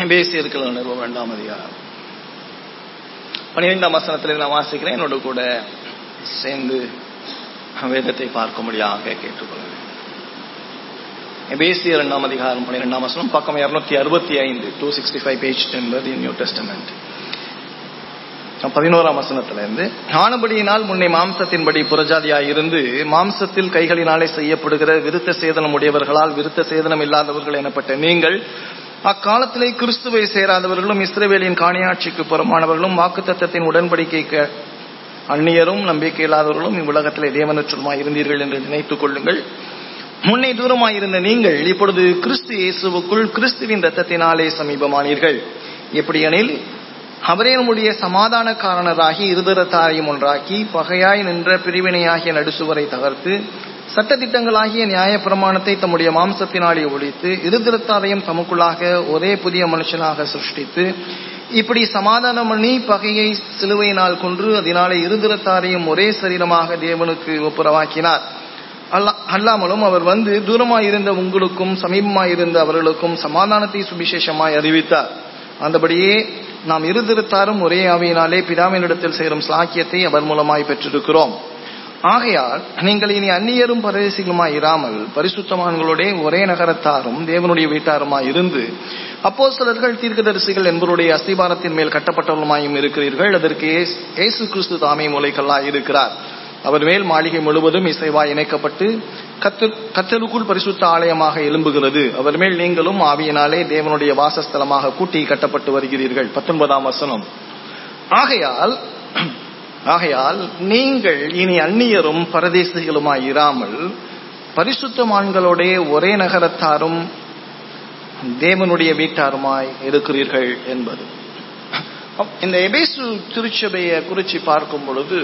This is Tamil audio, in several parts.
பேசியிருக்கிற நிறுவனம் இரண்டாம் அதிகாரம் பனிரெண்டாம் வசனத்தில் நான் வாசிக்கிறேன் என்னோட கூட சேர்ந்து வேதத்தை பார்க்கும்படியாக கேட்டுக்கொள்கிறேன் எபேசிய இரண்டாம் அதிகாரம் பன்னிரெண்டாம் வசனம் பக்கம் இருநூத்தி அறுபத்தி ஐந்து டூ சிக்ஸ்டி ஃபைவ் பேஜ் என்பது நியூ டெஸ்டமெண்ட் பதினோராம் வசனத்துல இருந்து ஆனபடியினால் முன்னே மாம்சத்தின்படி புறஜாதியாய் இருந்து மாம்சத்தில் கைகளினாலே செய்யப்படுகிற விருத்த சேதனம் உடையவர்களால் விருத்த சேதனம் இல்லாதவர்கள் எனப்பட்ட நீங்கள் அக்காலத்திலே கிறிஸ்துவை சேராதவர்களும் இஸ்ரவேலின் காணியாட்சிக்கு புறமானவர்களும் வாக்குத்தத்தத்தின் உடன்படிக்கைக்கு அந்நியரும் நம்பிக்கை இல்லாதவர்களும் இவ்வுலகத்திலே தேவனற்றுமாய் இருந்தீர்கள் என்று நினைத்துக் கொள்ளுங்கள் முன்னே தூரமாயிருந்த நீங்கள் இப்பொழுது கிறிஸ்து இயேசுவுக்குள் கிறிஸ்துவின் ரத்தத்தினாலே சமீபமானீர்கள் எப்படியெனில் அவரே நம்முடைய சமாதானக்காரனராகி இருதரத்தாரையும் ஒன்றாக்கி பகையாய் நின்ற பிரிவினையாகிய நடுசுவரை தகர்த்து சட்டத்திட்டங்களாகிய நியாய பிரமாணத்தை தம்முடைய மாம்சத்தினாலே ஒழித்து இருதரத்தாரையும் தமக்குள்ளாக ஒரே புதிய மனுஷனாக சிருஷ்டித்து இப்படி சமாதானம் பண்ணி பகையை சிலுவையினால் கொன்று அதனாலே இருதரத்தாரையும் ஒரே சரீரமாக தேவனுக்கு ஒப்புரவாக்கினார் அல்லாமலும் அவர் வந்து தூரமாயிருந்த உங்களுக்கும் சமீபமாயிருந்த அவர்களுக்கும் சமாதானத்தை சுவிசேஷமாய் அறிவித்தார் அந்தபடியே நாம் இருதிருத்தாரும் ஒரே ஆவியினாலே பிதாவினிடத்தில் சேரும் சாக்கியத்தை அவர் மூலமாய் பெற்றிருக்கிறோம் ஆகையால் நீங்கள் இனி அந்நியரும் பரதேசிகளுமாய் இராமல் பரிசுத்தமான்களோட ஒரே நகரத்தாரும் தேவனுடைய வீட்டாருமாய் இருந்து அப்போ சிலர்கள் தீர்க்கதரிசிகள் என்பவருடைய அஸ்திபாரத்தின் மேல் கட்டப்பட்டவர்களுமாயும் இருக்கிறீர்கள் அதற்கு ஏசு கிறிஸ்து தாமே மூலைக்கல்லாய் இருக்கிறார் அவர் மேல் மாளிகை முழுவதும் இசைவாய் இணைக்கப்பட்டு கத்தருக்குள் பரிசுத்த ஆலயமாக எழும்புகிறது அவர் மேல் நீங்களும் ஆவியினாலே தேவனுடைய வாசஸ்தலமாக கூட்டி கட்டப்பட்டு வருகிறீர்கள் பத்தொன்பதாம் வசனம் ஆகையால் ஆகையால் நீங்கள் இனி அந்நியரும் பரதேசிகளுமாய் இராமல் பரிசுத்தமான்களோட ஒரே நகரத்தாரும் தேவனுடைய வீட்டாருமாய் இருக்கிறீர்கள் என்பது இந்த எபேசு திருச்சபையை குறிச்சு பார்க்கும் பொழுது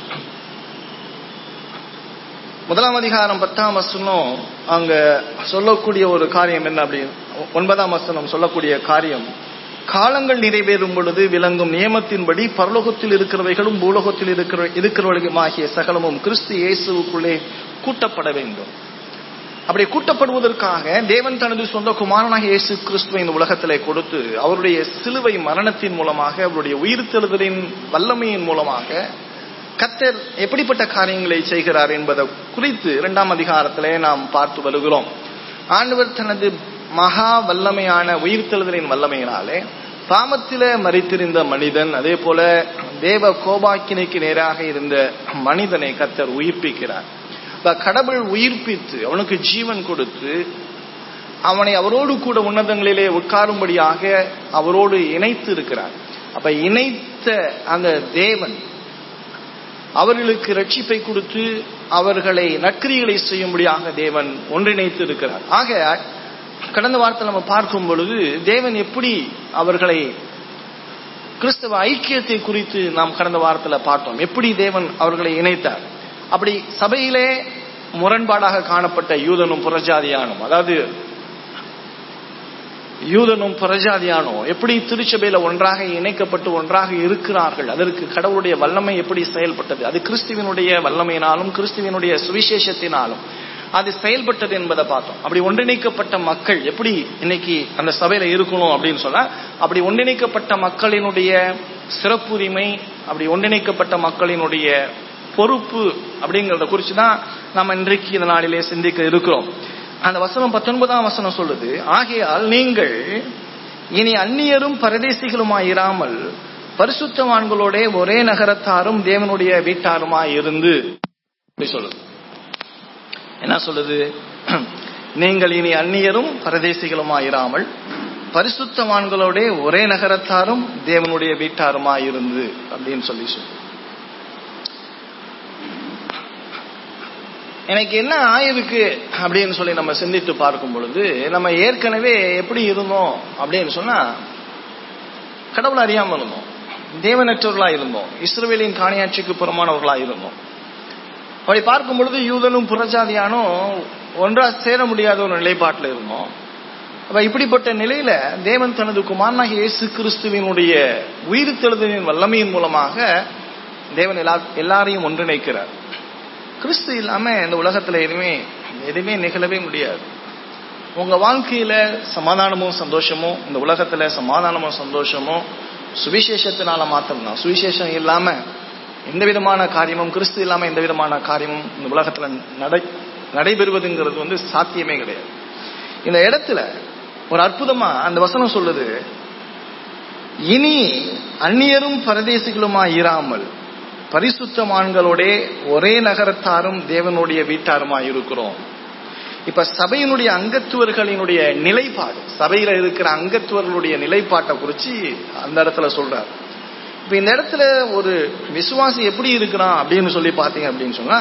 முதலாம் அதிகாரம் பத்தாம் வசனம் அங்க சொல்லக்கூடிய ஒரு காரியம் என்ன அப்படி ஒன்பதாம் வசனம் சொல்லக்கூடிய காரியம் காலங்கள் நிறைவேறும் பொழுது விளங்கும் நியமத்தின்படி பரலோகத்தில் இருக்கிறவைகளும் பூலோகத்தில் இருக்கிற இருக்கிறவர்களுமாகிய சகலமும் கிறிஸ்து இயேசுக்குள்ளே கூட்டப்பட வேண்டும் அப்படி கூட்டப்படுவதற்காக தேவன் தனது சொந்த குமாரனாக இயேசு கிறிஸ்துவை இந்த உலகத்திலே கொடுத்து அவருடைய சிலுவை மரணத்தின் மூலமாக அவருடைய உயிர்த்தெழுதலின் வல்லமையின் மூலமாக கத்தர் எப்படிப்பட்ட காரியங்களை செய்கிறார் என்பதை குறித்து இரண்டாம் அதிகாரத்திலே நாம் பார்த்து வருகிறோம் ஆண்டவர் தனது மகா வல்லமையான உயிர்த்தெழுதலின் வல்லமையினாலே பாமத்தில மறித்திருந்த மனிதன் அதே போல தேவ கோபாக்கினைக்கு நேராக இருந்த மனிதனை கத்தர் உயிர்ப்பிக்கிறார் கடவுள் உயிர்ப்பித்து அவனுக்கு ஜீவன் கொடுத்து அவனை அவரோடு கூட உன்னதங்களிலே உட்காரும்படியாக அவரோடு இணைத்து இருக்கிறார் அப்ப இணைத்த அந்த தேவன் அவர்களுக்கு ரட்சிப்பை கொடுத்து அவர்களை நற்கிரிகளை செய்யும்படியாக தேவன் ஒன்றிணைத்து இருக்கிறார் ஆக கடந்த வாரத்தில் நம்ம பார்க்கும் பொழுது தேவன் எப்படி அவர்களை கிறிஸ்தவ ஐக்கியத்தை குறித்து நாம் கடந்த வாரத்தில் பார்த்தோம் எப்படி தேவன் அவர்களை இணைத்தார் அப்படி சபையிலே முரண்பாடாக காணப்பட்ட யூதனும் புறஜாதியானும் அதாவது யூதனும் புறஜாதியானோ எப்படி திருச்சபையில ஒன்றாக இணைக்கப்பட்டு ஒன்றாக இருக்கிறார்கள் அதற்கு கடவுளுடைய வல்லமை எப்படி செயல்பட்டது அது கிறிஸ்துவனுடைய வல்லமையினாலும் கிறிஸ்துவனுடைய சுவிசேஷத்தினாலும் அது செயல்பட்டது என்பதை பார்த்தோம் அப்படி ஒன்றிணைக்கப்பட்ட மக்கள் எப்படி இன்னைக்கு அந்த சபையில இருக்கணும் அப்படின்னு சொன்னா அப்படி ஒன்றிணைக்கப்பட்ட மக்களினுடைய சிறப்புரிமை அப்படி ஒன்றிணைக்கப்பட்ட மக்களினுடைய பொறுப்பு அப்படிங்கறத குறித்து தான் நம்ம இன்றைக்கு இந்த நாளிலே சிந்திக்க இருக்கிறோம் அந்த வசனம் பத்தொன்பதாம் வசனம் சொல்லுது ஆகையால் நீங்கள் இனி அந்நியரும் பரதேசிகளுமாயிராமல் பரிசுத்தவான்களோட ஒரே நகரத்தாரும் தேவனுடைய வீட்டாருமாய் இருந்து சொல்லுது என்ன சொல்லுது நீங்கள் இனி அந்நியரும் பரதேசிகளுமாயிராமல் பரிசுத்தவான்களோட ஒரே நகரத்தாரும் தேவனுடைய வீட்டாருமாய் இருந்து அப்படின்னு சொல்லி சொல்லு எனக்கு என்ன ஆயிருக்கு அப்படின்னு சொல்லி நம்ம சிந்தித்து பார்க்கும் பொழுது நம்ம ஏற்கனவே எப்படி இருந்தோம் அப்படின்னு சொன்னா கடவுள் அறியாம இருந்தோம் தேவனற்றவர்களா இருந்தோம் இஸ்ரவேலின் காணியாட்சிக்கு புறமானவர்களா இருந்தோம் அப்படி பார்க்கும் பொழுது யூதனும் புறஜாதியானும் ஒன்றா சேர முடியாத ஒரு நிலைப்பாட்டில் இருந்தோம் அப்ப இப்படிப்பட்ட நிலையில தேவன் தனது குமாரனாக இயேசு கிறிஸ்துவினுடைய உயிர்த்தெழுதலின் வல்லமையின் மூலமாக தேவன் எல்லா எல்லாரையும் ஒன்றிணைக்கிறார் கிறிஸ்து இல்லாம இந்த உலகத்துல எதுவுமே எதுவுமே நிகழவே முடியாது உங்க வாழ்க்கையில சமாதானமும் சந்தோஷமும் இந்த உலகத்துல சமாதானமும் சந்தோஷமும் சுவிசேஷத்தினால மாத்திரம்தான் சுவிசேஷம் இல்லாம எந்த விதமான காரியமும் கிறிஸ்து இல்லாம எந்த விதமான காரியமும் இந்த உலகத்துல நடை நடைபெறுவதுங்கிறது வந்து சாத்தியமே கிடையாது இந்த இடத்துல ஒரு அற்புதமா அந்த வசனம் சொல்லுது இனி அந்நியரும் பரதேசிகளுமா இராமல் பரிசுத்தமான்களோட ஒரே நகரத்தாரும் தேவனுடைய வீட்டாருமா இருக்கிறோம் இப்ப சபையினுடைய அங்கத்துவர்களினுடைய நிலைப்பாடு சபையில இருக்கிற அங்கத்துவர்களுடைய நிலைப்பாட்டை குறிச்சு அந்த இடத்துல சொல்றார் இப்ப இந்த இடத்துல ஒரு விசுவாசி எப்படி இருக்கிறான் அப்படின்னு சொல்லி பாத்தீங்க அப்படின்னு சொன்னா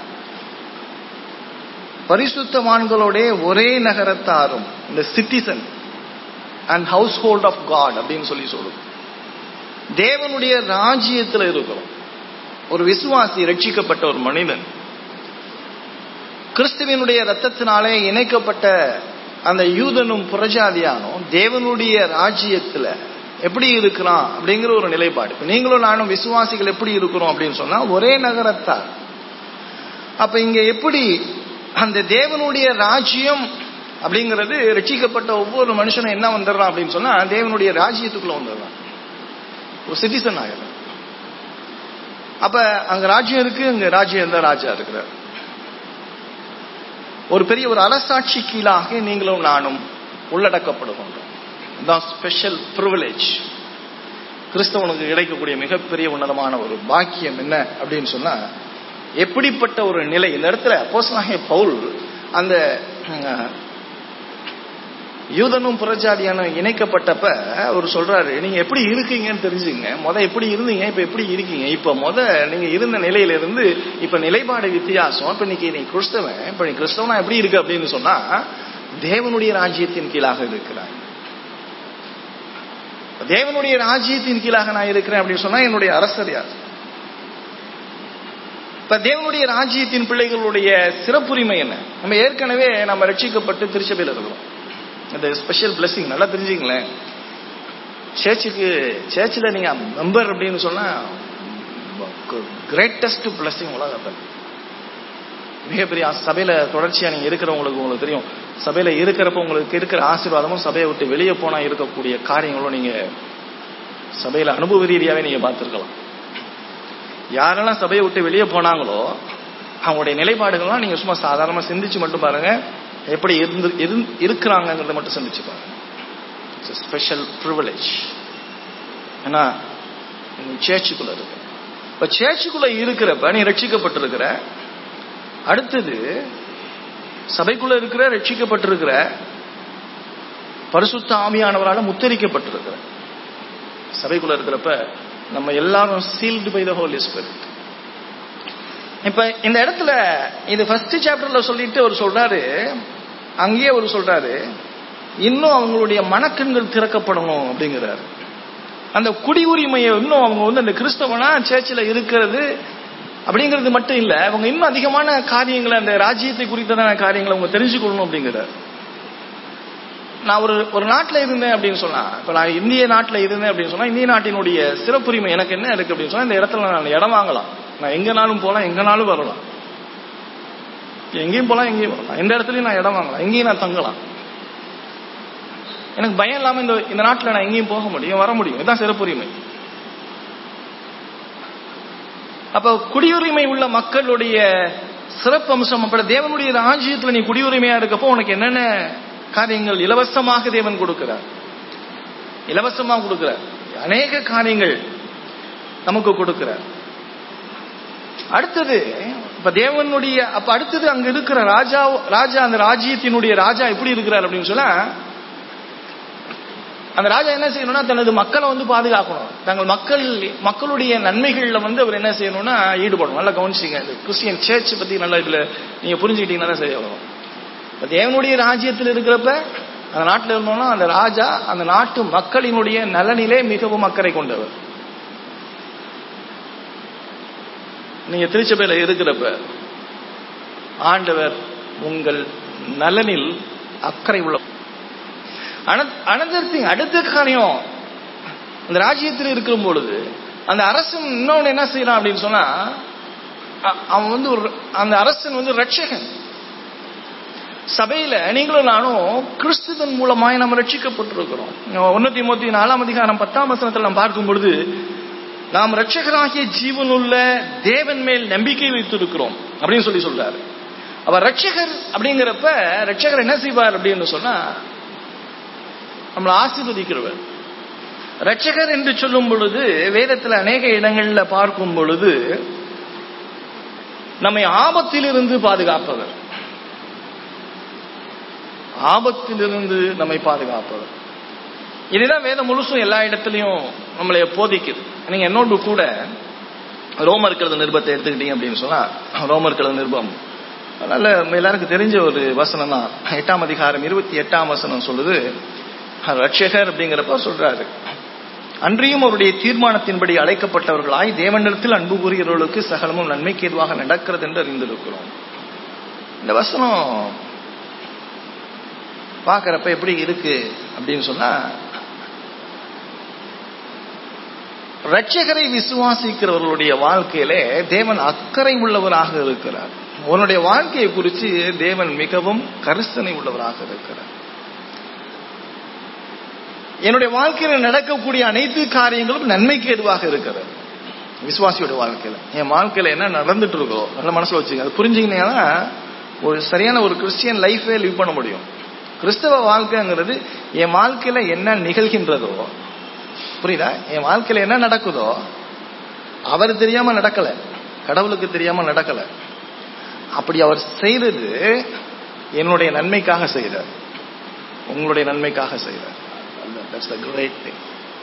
பரிசுத்தவான்களோட ஒரே நகரத்தாரும் இந்த citizen and household of God அப்படின்னு சொல்லி சொல்லுது தேவனுடைய ராஜ்யத்தில் இருக்கிறோம் ஒரு விசுவாசி ரட்சிக்கப்பட்ட ஒரு மனிதன் கிறிஸ்துவனுடைய ரத்தத்தினாலே இணைக்கப்பட்ட அந்த யூதனும் புரஜாதியானும் தேவனுடைய ராஜ்யத்துல எப்படி இருக்கிறான் அப்படிங்கிற ஒரு நிலைப்பாடு இப்ப நீங்களும் நானும் விசுவாசிகள் எப்படி இருக்கிறோம் அப்படின்னு சொன்னா ஒரே நகரத்தார் அப்ப இங்க எப்படி அந்த தேவனுடைய ராஜ்யம் அப்படிங்கிறது ரட்சிக்கப்பட்ட ஒவ்வொரு மனுஷனும் என்ன வந்துடுறான் அப்படின்னு சொன்னா தேவனுடைய ராஜ்யத்துக்குள்ள வந்துடுறான் ஒரு சிட்டிசன் ஆகிடும் அப்ப அங்க ராஜ்யம் இருக்கு அங்க ராஜ்யம் தான் ராஜா இருக்கிறார் ஒரு பெரிய ஒரு அரசாட்சி கீழாக நீங்களும் நானும் உள்ளடக்கப்படுகின்றோம் தான் ஸ்பெஷல் ப்ரிவிலேஜ் கிறிஸ்தவனுக்கு கிடைக்கக்கூடிய மிகப்பெரிய உன்னதமான ஒரு பாக்கியம் என்ன அப்படின்னு சொன்னா எப்படிப்பட்ட ஒரு நிலை இந்த இடத்துல அப்போஸ்தலனாகிய பவுல் அந்த யூதனும் புறஜாதியான இணைக்கப்பட்டப்ப அவர் சொல்றாரு நீங்க எப்படி இருக்கீங்கன்னு தெரிஞ்சுங்க முத எப்படி இருந்தீங்க இப்ப எப்படி இருக்கீங்க இப்ப முத நீங்க இருந்த நிலையில இருந்து இப்ப நிலைப்பாடு வித்தியாசம் இப்ப இன்னைக்கு நீ கிறிஸ்தவன் இப்ப நீ கிறிஸ்தவனா எப்படி இருக்கு அப்படின்னு சொன்னா தேவனுடைய ராஜ்யத்தின் கீழாக இருக்கிறாய் தேவனுடைய ராஜ்யத்தின் கீழாக நான் இருக்கிறேன் அப்படின்னு சொன்னா என்னுடைய அரசர் யார் இப்ப தேவனுடைய ராஜ்யத்தின் பிள்ளைகளுடைய சிறப்புரிமை என்ன நம்ம ஏற்கனவே நம்ம ரட்சிக்கப்பட்டு திருச்சபையில் இருக்கிறோம் இந்த ஸ்பெஷல் பிளஸிங் நல்லா தெரிஞ்சுங்களேன் சேர்ச்சுக்கு சேர்ச்சில் நீங்க மெம்பர் அப்படின்னு சொன்னா கிரேட்டஸ்ட் பிளஸிங் உலகத்தில் மிகப்பெரிய சபையில தொடர்ச்சியா நீங்க இருக்கிறவங்களுக்கு உங்களுக்கு தெரியும் சபையில இருக்கிறப்ப உங்களுக்கு இருக்கிற ஆசீர்வாதமும் சபையை விட்டு வெளியே போனா இருக்கக்கூடிய காரியங்களும் நீங்க சபையில அனுபவ ரீதியாவே நீங்க பார்த்துருக்கலாம் யாரெல்லாம் சபையை விட்டு வெளியே போனாங்களோ அவங்களுடைய நிலைப்பாடுகள்லாம் நீங்க சும்மா சாதாரணமா சிந்திச்சு மட்டும் பாருங்க எப்படி இருந்து இருக்கிறாங்கிறத மட்டும் சிந்திச்சு பாருங்க ஸ்பெஷல் ப்ரிவிலேஜ் ஏன்னா நீ சேர்ச்சுக்குள்ள இருக்கு இப்ப சேர்ச்சுக்குள்ள இருக்கிறப்ப நீ ரட்சிக்கப்பட்டிருக்கிற அடுத்தது சபைக்குள்ள இருக்கிற ரட்சிக்கப்பட்டிருக்கிற பரிசுத்த ஆமியானவரால் முத்தரிக்கப்பட்டிருக்கிற சபைக்குள்ள இருக்கிறப்ப நம்ம எல்லாரும் sealed by the Holy Spirit இப்ப இந்த இடத்துல இது ஃபர்ஸ்ட் சாப்டர்ல சொல்லிட்டு அவர் சொல்றாரு அங்கேயே அவர் சொல்றாரு இன்னும் அவங்களுடைய மனக்கண்கள் திறக்கப்படணும் அப்படிங்கிறாரு அந்த குடி உரிமையை இன்னும் அவங்க வந்து அந்த கிறிஸ்தவனா சேர்ச்சில் இருக்கிறது அப்படிங்கிறது மட்டும் இல்ல அவங்க இன்னும் அதிகமான காரியங்களை அந்த ராஜ்யத்தை குறித்ததான காரியங்களை அவங்க தெரிஞ்சுக்கொள்ளணும் அப்படிங்கிறார் நான் ஒரு ஒரு நாட்டில் இருந்தேன் அப்படின்னு சொன்னா இப்ப நான் இந்திய நாட்டில் இருந்தேன் அப்படின்னு சொன்னா இந்திய நாட்டினுடைய சிறப்புரிமை எனக்கு என்ன இருக்கு அப்படின்னு சொன்னா இந்த இடத்துல நான் இடம் வாங்கலாம் நான் எங்கனாலும் போகலாம் எங்கனாலும் வரலாம் எங்கேயும் போகலாம் எங்கேயும் வரலாம் எந்த இடத்துலயும் நான் இடம் வாங்கலாம் எங்கேயும் நான் தங்கலாம் எனக்கு பயம் இல்லாம இந்த இந்த நாட்டில் நான் எங்கேயும் போக முடியும் வர முடியும் இதுதான் சிறப்புரிமை அப்ப குடியுரிமை உள்ள மக்களுடைய சிறப்பு அம்சம் அப்ப தேவனுடைய ராஜ்யத்துல நீ குடியுரிமையா இருக்கப்போ உனக்கு என்னென்ன காரியங்கள் இலவசமாக தேவன் கொடுக்கிறார் இலவசமாக கொடுக்கிறார் அநேக காரியங்கள் நமக்கு கொடுக்கிறார் அடுத்தது இப்ப தேவனுடைய அப்ப அடுத்தது அங்க இருக்கிற ராஜா ராஜா அந்த ராஜ்யத்தினுடைய ராஜா எப்படி இருக்கிறார் அப்படின்னு சொன்னா அந்த ராஜா என்ன செய்யணும்னா தனது மக்களை வந்து பாதுகாக்கணும் தங்கள் மக்கள் மக்களுடைய நன்மைகள்ல வந்து அவர் என்ன செய்யணும்னா ஈடுபடணும் நல்லா கவனிச்சிங்க இந்த கிறிஸ்டியன் சர்ச் பத்தி நல்லா இதுல நீங்க புரிஞ்சுக்கிட்டீங்கன்னா சரியா வரும் இப்ப தேவனுடைய ராஜ்யத்தில் இருக்கிறப்ப அந்த நாட்டில் இருந்தோம்னா அந்த ராஜா அந்த நாட்டு மக்களினுடைய நலனிலே மிகவும் அக்கறை கொண்டவர் நீங்க திருச்சபையில இருக்கிறப்ப ஆண்டவர் உங்கள் நலனில் அக்கறை உள்ள அனதர் திங் அடுத்த காரியம் அந்த ராஜ்யத்தில் இருக்கும் பொழுது அந்த அரசன் இன்னொன்னு என்ன செய்யறான் அப்படின்னு சொன்னா அவன் வந்து ஒரு அந்த அரசன் வந்து ரட்சகன் சபையில நீங்களும் நானும் கிறிஸ்துவன் மூலமாய் நம்ம ரட்சிக்கப்பட்டிருக்கிறோம் ஒன்னு தீமோத்தி நாலாம் அதிகாரம் பத்தாம் வசனத்தில் நாம் பார்க்கும் பொழுது நாம் ரட்சகராகிய ஜீவனுள்ள தேவன் மேல் நம்பிக்கை வைத்திருக்கிறோம் அப்படின்னு சொல்லி சொல்றாரு அவர் ரட்சகர் அப்படிங்கிறப்ப ரட்சகர் என்ன செய்வார் அப்படின்னு சொன்னா நம்மளை ஆசீர்வதிக்கிறவர் ரட்சகர் என்று சொல்லும் பொழுது வேதத்தில் அநேக இடங்கள்ல பார்க்கும் பொழுது நம்மை ஆபத்திலிருந்து பாதுகாப்பவர் ஆபத்திலிருந்து நம்மை பாதுகாப்பவர் இதுதான் வேதம் முழுசும் எல்லா இடத்துலையும் நம்மளை போதிக்குது நீங்க என்னோடு கூட ரோமர் கழுத நிருபத்தை எடுத்துக்கிட்டீங்க அப்படின்னு சொன்னா ரோமர் கழுத நிருபம் அதனால எல்லாருக்கும் தெரிஞ்ச ஒரு வசனம் தான் எட்டாம் அதிகாரம் இருபத்தி எட்டாம் வசனம் சொல்லுது ரட்சகர் அப்படிங்கிறப்ப சொல்றாரு அன்றியும் அவருடைய தீர்மானத்தின்படி அழைக்கப்பட்டவர்களாய் தேவனிடத்தில் அன்பு கூறுகிறவர்களுக்கு சகலமும் நன்மைக்கு எதுவாக நடக்கிறது என்று அறிந்திருக்கிறோம் இந்த வசனம் பார்க்கறப்ப எப்படி இருக்கு அப்படின்னு சொன்னா ரட்சகரை விசுவாசிக்கிறவர்களுடைய வாழ்க்கையிலே தேவன் அக்கறை உள்ளவராக இருக்கிறார் உன்னுடைய வாழ்க்கையை குறித்து தேவன் மிகவும் கரிசனை உள்ளவராக இருக்கிறார் என்னுடைய வாழ்க்கையில நடக்கக்கூடிய அனைத்து காரியங்களும் நன்மைக்கு எதுவாக இருக்கிறது விசுவாசியோட வாழ்க்கையில என் வாழ்க்கையில என்ன நடந்துட்டு இருக்கோ நல்ல மனசுல வச்சுங்க அது புரிஞ்சுக்கிட்டீங்கன்னா ஒரு சரியான ஒரு கிறிஸ்டியன் லைஃபே லிவ் பண்ண முடியும் கிறிஸ்தவ வாழ்க்கைங்கிறது என் வாழ்க்கையில என்ன நிகழ்கின்றதோ புரியுதா என் வாழ்க்கையில என்ன நடக்குதோ அவர் தெரியாம நடக்கல கடவுளுக்கு தெரியாம நடக்கல அப்படி அவர் செய்தது என்னுடைய நன்மைக்காக செய்தார் உங்களுடைய நன்மைக்காக செய்தார் கிரேட் திங்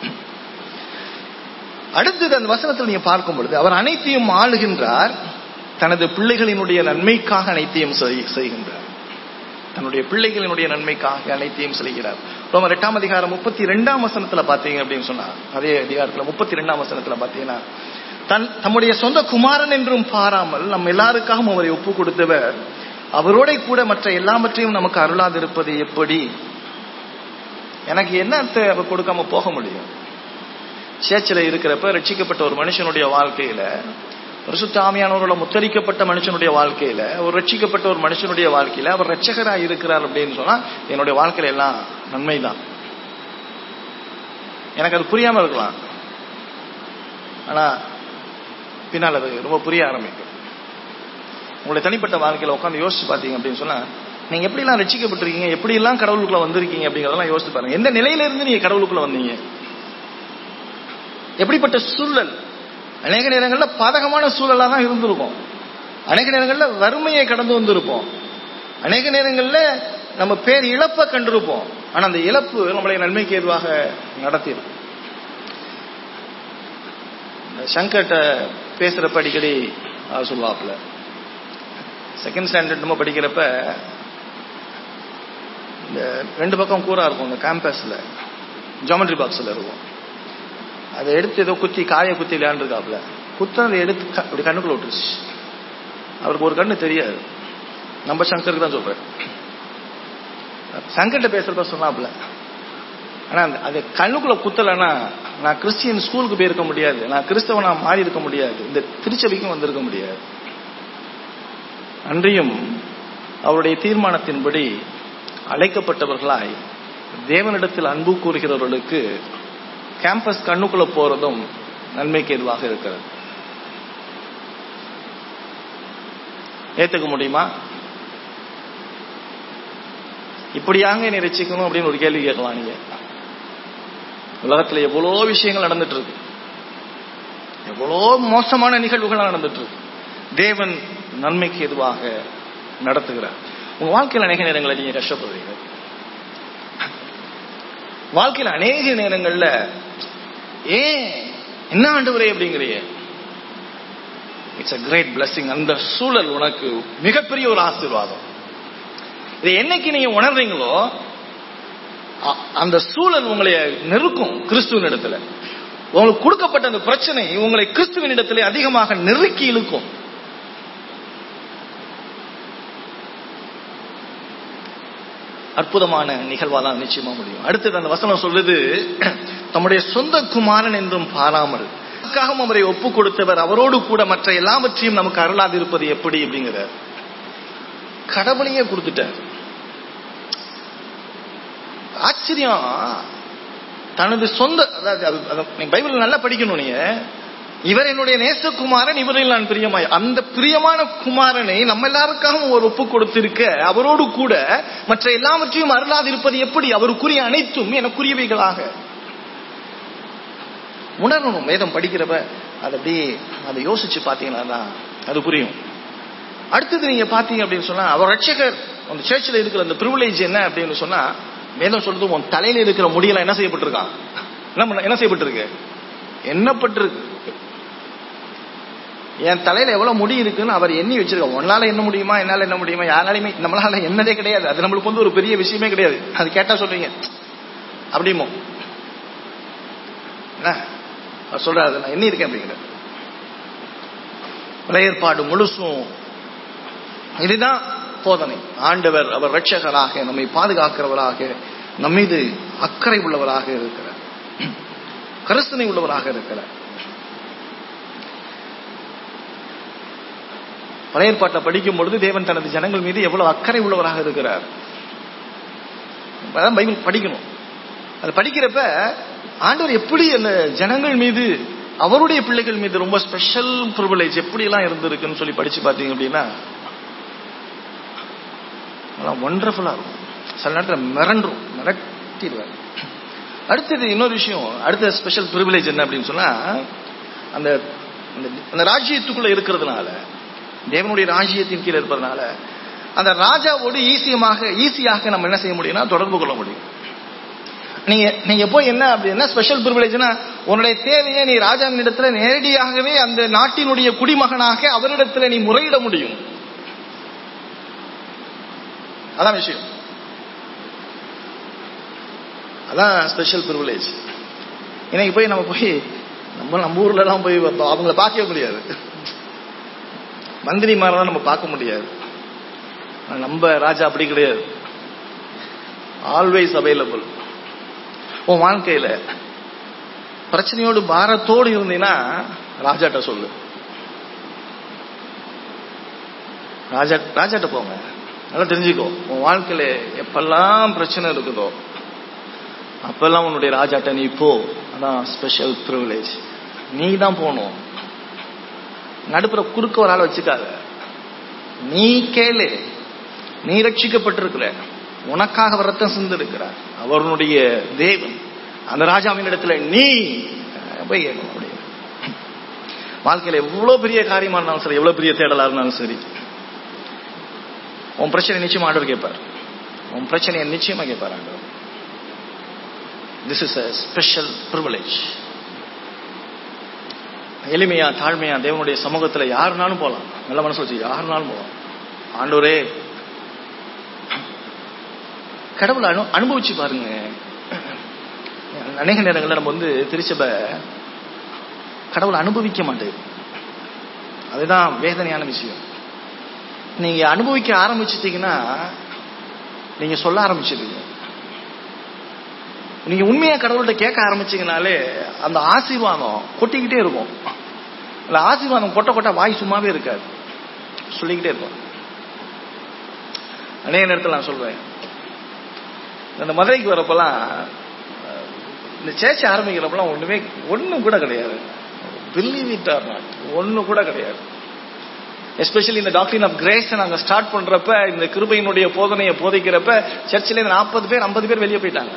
அடுத்தது அந்த வசனத்தில் நீங்க பார்க்கும் பொழுது அவர் அனைத்தையும் ஆளுகின்றார் தனது பிள்ளைகளினுடைய நன்மைக்காக அனைத்தையும் செய்கின்றார் தன்னுடைய பிள்ளைகளினுடைய நன்மைக்காக அனைத்தையும் செய்கிறார் ரோமர் எட்டாம் அதிகாரம் முப்பத்தி ரெண்டாம் வசனத்துல பாத்தீங்க அப்படின்னு சொன்னா அதே அதிகாரத்துல முப்பத்தி ரெண்டாம் வசனத்துல பாத்தீங்கன்னா தன் தம்முடைய சொந்த குமாரன் என்றும் பாராமல் நம்ம எல்லாருக்காகவும் அவரை ஒப்பு கொடுத்தவர் அவரோட கூட மற்ற எல்லாவற்றையும் நமக்கு அருளாதிருப்பது எப்படி எனக்கு என்னத்தை அவர் கொடுக்காம போக முடியும் சேச்சில் இருக்கிறப்ப ரட்சிக்கப்பட்ட ஒரு மனுஷனுடைய வாழ்க்கையில பரிசுத்த ஆமியானவரோட முத்தரிக்கப்பட்ட மனுஷனுடைய வாழ்க்கையில ஒரு ரட்சிக்கப்பட்ட ஒரு மனுஷனுடைய வாழ்க்கையில அவர் ரட்சகரா இருக்கிறார் அப்படின்னு சொன்னா என்னுடைய வாழ்க்கையில எல்லாம் நன்மைதான் எனக்கு அது புரியாம இருக்கலாம் ஆனா பின்னால் அது ரொம்ப புரிய ஆரம்பிக்கும் உங்களுடைய தனிப்பட்ட வாழ்க்கையில உட்காந்து யோசிச்சு பாத்தீங்க அப்படின்னு சொன்னா நீங்க எப்படி எல்லாம் ரட்சிக்கப்பட்டிருக்கீங்க எப்படி எல்லாம் கடவுளுக்குள்ள வந்திருக்கீங்க அப்படிங்கறதெல்லாம் யோசிச்சு பாருங்க எந்த நிலையில இருந்து நீங்க கடவுளுக்குள்ள வந்தீங்க எப்படிப்பட்ட சூழல் அநேக நேரங்கள்ல பாதகமான சூழலா தான் இருந்திருக்கும் அநேக நேரங்கள்ல வறுமையை கடந்து வந்திருப்போம் அநேக நேரங்கள்ல நம்ம பேர் இழப்ப கண்டிருப்போம் ஆனா அந்த இழப்பு நம்மளை நன்மைக்கு ஏதுவாக நடத்திடும் சங்கர்கிட்ட பேசுறப்ப அடிக்கடி சொல்லுவாப்புல செகண்ட் ஸ்டாண்டர்ட் நம்ம படிக்கிறப்ப இந்த ரெண்டு பக்கம் கூரா இருக்கும் இந்த கேம்பஸ்ல ஜாமெட்ரி பாக்ஸ்ல இருக்கும் அதை எடுத்து ஏதோ குத்தி காய குத்தி விளையாண்டுருக்காப்ல குத்தனதை எடுத்து அப்படி கண்ணுக்குள்ள விட்டுருச்சு அவருக்கு ஒரு கண்ணு தெரியாது நம்ம சங்கருக்கு தான் சொல்றேன் சங்கர்கிட்ட பேசுறப்ப சொன்னாப்ல ஆனா அது கண்ணுக்குள்ள குத்தலைன்னா நான் கிறிஸ்டியன் ஸ்கூலுக்கு போயிருக்க முடியாது நான் கிறிஸ்தவனா மாறி இருக்க முடியாது இந்த திருச்சபைக்கும் வந்திருக்க முடியாது அன்றியும் அவருடைய தீர்மானத்தின்படி அழைக்கப்பட்டவர்களாய் தேவனிடத்தில் அன்பு கூறுகிறவர்களுக்கு கேம்பஸ் கண்ணுக்குள்ள போறதும் நன்மைக்கு எதுவாக இருக்கிறது ஏத்துக்க முடியுமா இப்படியாங்க என்னை ரசிக்கணும் அப்படின்னு ஒரு கேள்வி கேட்கலாம் நீங்க உலகத்துல எவ்வளோ விஷயங்கள் நடந்துட்டு இருக்கு எவ்வளோ மோசமான நிகழ்வுகள் நடந்துட்டு இருக்கு தேவன் நன்மைக்கு எதுவாக நடத்துகிறார் உங்க வாழ்க்கையில் அநேக நேரங்களில் நீங்க கஷ்டப்படுறீங்க வாழ்க்கையில் அநேக நேரங்கள்ல ஏன் என்ன ஆண்டவரே அப்படிங்கிறிய இட்ஸ் அ கிரேட் பிளஸிங் அந்த சூழல் உனக்கு மிகப்பெரிய ஒரு ஆசீர்வாதம் இதை என்னைக்கு நீங்க உணர்றீங்களோ அந்த சூழல் உங்களை நெருக்கும் கிறிஸ்துவின் இடத்துல உங்களுக்கு கொடுக்கப்பட்ட அந்த பிரச்சனை உங்களை கிறிஸ்துவின் இடத்துல அதிகமாக நெருக்கி இழுக்கும் அற்புதமான நிகழ்வா தான் நிச்சயமா முடியும் அடுத்தது அந்த வசனம் சொல்லுது தம்முடைய சொந்த குமாரன் என்றும் பாராமல் அதற்காகவும் அவரை ஒப்பு கொடுத்தவர் அவரோடு கூட மற்ற எல்லாவற்றையும் நமக்கு அருளாது இருப்பது எப்படி அப்படிங்கிற கடவுளையே கொடுத்துட்டார் ஆச்சரியம் தனது சொந்த அதாவது அது- அது நீங்க பைபிள் நல்லா படிக்கணும் நீங்க இவர் என்னுடைய நேசகுமாரன் இவரில் நான் பிரியமாய் அந்த பிரியமான குமாரனை நம்ம எல்லாருக்காகவும் ஒரு ஒப்பு கொடுத்திருக்க அவரோடு கூட மற்ற எல்லாவற்றையும் அருளாதிருப்பது எப்படி அவருக்குரிய அனைத்தும் எனக்குரியவைகளாக உணரணும் வேதம் படிக்கிறப்ப அதை அப்படியே அதை யோசிச்சு பார்த்தீங்கன்னா தான் அது புரியும் அடுத்தது நீங்க பாத்தீங்க அப்படின்னு சொன்னா அவர் ரட்சகர் அந்த சர்ச்சில் இருக்கிற அந்த ப்ரிவிலேஜ் என்ன அப்படின்னு சொன்னா வேதம் சொல்றது உன் தலையில இருக்கிற முடியெல்லாம் என்ன செய்யப்பட்டிருக்கான் என்ன பண்ண- என்ன செய்யப்பட்டிருக்கு எண்ணப்பட்டிருக்கு என் தலையில எவ்வளவு முடி இருக்குன்னு அவர் எண்ணி வச்சிருக்க உன்னால என்ன முடியுமா என்னால என்ன முடியுமா யாராலையுமே நம்மளால என்னதே கிடையாது அது நம்மளுக்கு வந்து ஒரு பெரிய விஷயமே கிடையாது அது கேட்டா சொல்றீங்க அப்படிமோ என்ன அவர் சொல்றாரு நான் எண்ணி இருக்கேன் அப்படிங்கிற பழைய ஏற்பாடு முழுசும் இதுதான் போதனை ஆண்டவர் அவர் ரட்சகராக நம்மை பாதுகாக்கிறவராக நம் மீது அக்கறை உள்ளவராக இருக்கிறார் கரிசனை உள்ளவராக இருக்கிறார் பழைய ஏற்பாட்டை படிக்கும் பொழுது தேவன் தனது ஜனங்கள் மீது எவ்வளவு அக்கறை உள்ளவராக இருக்கிறார் அதான் பைபிள் படிக்கணும் அது படிக்கிறப்ப ஆண்டவர் எப்படி அந்த ஜனங்கள் மீது அவருடைய பிள்ளைகள் மீது ரொம்ப ஸ்பெஷல் ப்ரிவிலேஜ் எப்படி எல்லாம் இருந்திருக்குன்னு சொல்லி படிச்சு பார்த்தீங்க அப்படின்னா அதெல்லாம் ஒண்டர்ஃபுல்லா இருக்கும் சில நேரத்தில் மிரண்டும் மிரட்டிடுவார் அடுத்தது இன்னொரு விஷயம் அடுத்த ஸ்பெஷல் ப்ரிவிலேஜ் என்ன அப்படின்னு சொன்னா அந்த அந்த- அந்த ராஜ்யத்துக்குள்ள இருக்கிறதுனால தேவனுடைய ராஜ்யத்தின் கீழே இருப்பதனால அந்த ராஜாவோடு ஈஸியமாக ஈஸியாக நம்ம என்ன செய்ய முடியும்னா தொடர்பு கொள்ள முடியும் நீங்க நீங்க போய் என்ன அப்படி என்ன ஸ்பெஷல் ப்ரிவிலேஜ்னா உன்னுடைய தேவையை நீ ராஜாவின் இடத்துல நேரடியாகவே அந்த நாட்டினுடைய குடிமகனாக அவரிடத்துல நீ முறையிட முடியும் அதான் விஷயம் அதான் ஸ்பெஷல் ப்ரிவிலேஜ் இன்னைக்கு போய் நம்ம போய் நம்ம நம்ம ஊர்ல எல்லாம் போய் அவங்கள பார்க்கவே முடியாது மந்திரிமாரெல்லாம் நம்ம பார்க்க முடியாது ஆனா நம்ம ராஜா அப்படி கிடையாது ஆல்வேஸ் அவைலபிள் உன் வாழ்க்கையில பிரச்சனையோடு பாரத்தோடு இருந்தீங்கன்னா ராஜாட்ட சொல்லு ராஜா ராஜாட்ட போங்க நல்லா தெரிஞ்சுக்கோ உன் வாழ்க்கையில எப்பெல்லாம் பிரச்சனை இருக்குதோ அப்பெல்லாம் உன்னுடைய ராஜாட்ட நீ போ அதான் ஸ்பெஷல் ப்ரிவிலேஜ் நீ தான் போகணும் நடுப்புற குறுக்க ஒரு ஆள் வச்சுக்காத நீ கேளு நீ ரட்சிக்கப்பட்டிருக்கிற உனக்காக அவர் ரத்தம் சிந்திருக்கிறார் அவருடைய தேவன் அந்த ராஜாவின் இடத்துல நீ அஹ், போய் கேட்கணும் அப்படி வாழ்க்கையில எவ்வளவு பெரிய காரியமா இருந்தாலும் சரி எவ்வளவு பெரிய தேடலா இருந்தாலும் சரி உன் பிரச்சனை நிச்சயமா ஆண்டவர் கேட்பார் உன் பிரச்சனையை நிச்சயமா கேட்பார் ஆண்டவர் this is a special privilege எளிமையா தாழ்மையா தேவனுடைய சமூகத்துல யாருனாலும் போலாம் நல்ல மனசு வச்சு யாருனாலும் போலாம் ஆண்டவரே கடவுளை அனு அனுபவிச்சு பாருங்க அநேக நேரங்களில் நம்ம வந்து திருச்சபை கடவுளை அனுபவிக்க மாட்டேங்குது அதுதான் வேதனையான விஷயம் நீங்க அனுபவிக்க ஆரம்பிச்சிட்டீங்கன்னா நீங்க சொல்ல ஆரம்பிச்சிருவீங்க நீங்க உண்மையா கடவுள்கிட்ட கேட்க ஆரம்பிச்சீங்கனாலே அந்த ஆசீர்வாதம் கொட்டிக்கிட்டே இருக்கும் அந்த ஆசீர்வாதம் கொட்ட கொட்ட வாய் சும்மாவே இருக்காது சொல்லிக்கிட்டே இருக்கும் அநேக நேரத்தில் நான் சொல்வேன் இந்த மதுரைக்கு வரப்பெல்லாம் அஹ், இந்த சேர்ச்சி ஆரம்பிக்கிறப்பெல்லாம் ஒண்ணுமே ஒண்ணும் கூட கிடையாது பிலீவ் இட் ஆர் நாட் ஒண்ணு கூட கிடையாது எஸ்பெஷலி இந்த டாக்டரின் ஆஃப் கிரேஸ் நாங்க ஸ்டார்ட் பண்றப்ப இந்த கிருபையினுடைய போதனையை போதிக்கிறப்ப சர்ச்சில் இருந்து நாற்பது பேர் ஐம்பது பேர் வெளியே போயிட்டாங்க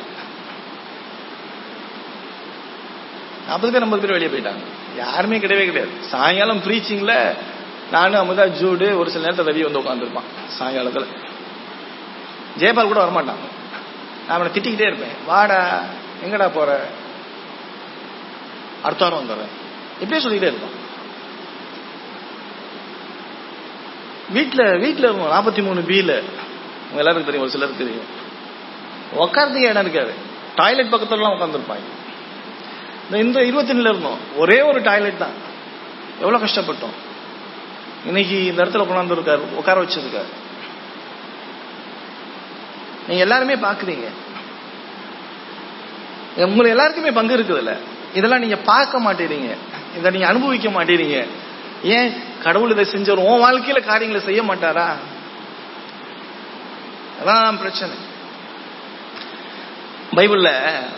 நாற்பது பேர் ஐம்பது பேர் வெளியே போயிட்டாங்க யாருமே கிடையவே கிடையாது சாயங்காலம் ப்ரீச்சிங்ல நானும் அமுதா ஜூடு ஒரு சில நேரத்தில் வெளியே வந்து உட்காந்துருப்பான் சாயங்காலத்துல ஜெயபால் கூட வரமாட்டான் நான் அவனை திட்டிக்கிட்டே இருப்பேன் வாடா எங்கடா போற அடுத்த வாரம் வந்துடுறேன் இப்படியே சொல்லிக்கிட்டே இருப்பான் வீட்டுல வீட்டுல இருந்தோம் நாற்பத்தி மூணு பில உங்க எல்லாருக்கும் தெரியும் ஒரு சிலருக்கு தெரியும் உட்காரத்துக்கு இடம் இருக்காது டாய்லெட் பக்கத்துலலாம் உட்காந்துருப்பாங்க இந்த இந்த இருபத்தி இருந்தோம் ஒரே ஒரு டாய்லெட் தான் எவ்வளவு கஷ்டப்பட்டோம் இன்னைக்கு இந்த இடத்துல கொண்டாந்து இருக்காரு உட்கார வச்சிருக்காரு நீங்க எல்லாருமே பாக்குறீங்க உங்களை எல்லாருக்குமே பங்கு இருக்குதுல்ல இதெல்லாம் நீங்க பார்க்க மாட்டேறீங்க இதை நீங்க அனுபவிக்க மாட்டேறீங்க ஏன் கடவுள் இதை செஞ்சவர் உன் வாழ்க்கையில காரியங்களை செய்ய மாட்டாரா அதான் பிரச்சனை பைபிள்ல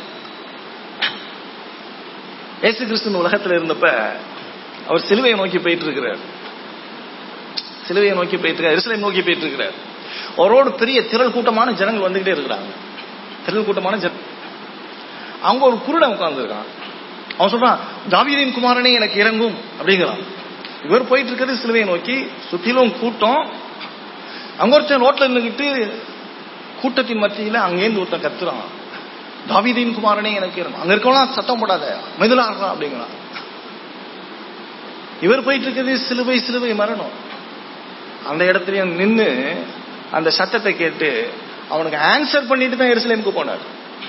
இயேசு கிறிஸ்து உலகத்துல இருந்தப்ப அவர் சிலுவையை நோக்கி போயிட்டு இருக்கிறார் சிலுவையை நோக்கி போயிட்டு இருக்கார் எருசலேம் நோக்கி போயிட்டு இருக்கிறார் அவரோடு பெரிய திரள் கூட்டமான ஜனங்கள் வந்துகிட்டே இருக்கிறாங்க திரள் கூட்டமான ஜன அவங்க ஒரு குருடன் உட்கார்ந்துருக்கான் அவன் சொல்றான் தாவீதின் குமாரனே எனக்கு இறங்கும் அப்படிங்கிறான் இவர் போயிட்டு இருக்கிறது சிலுவையை நோக்கி சுத்திலும் கூட்டம் அங்க ஒருத்தன் ரோட்ல நின்றுக்கிட்டு கூட்டத்தின் மத்தியில அங்கேருந்து ஒருத்தன் கத்துறான் தாவீதின் குமாரனே எனக்கு இறங்கும் அங்க இருக்கவனா சத்தம் போடாத மெதுலாடுறான் அப்படிங்கிறான் இவர் போயிட்டு இருக்கிறது சிலுவை சிலுவை மரணம் அந்த இடத்துலயும் நின்னு அந்த சத்தத்தை கேட்டு அவனுக்கு ஆன்சர் பண்ணிட்டு தான் எருசலேமுக்கு போனார்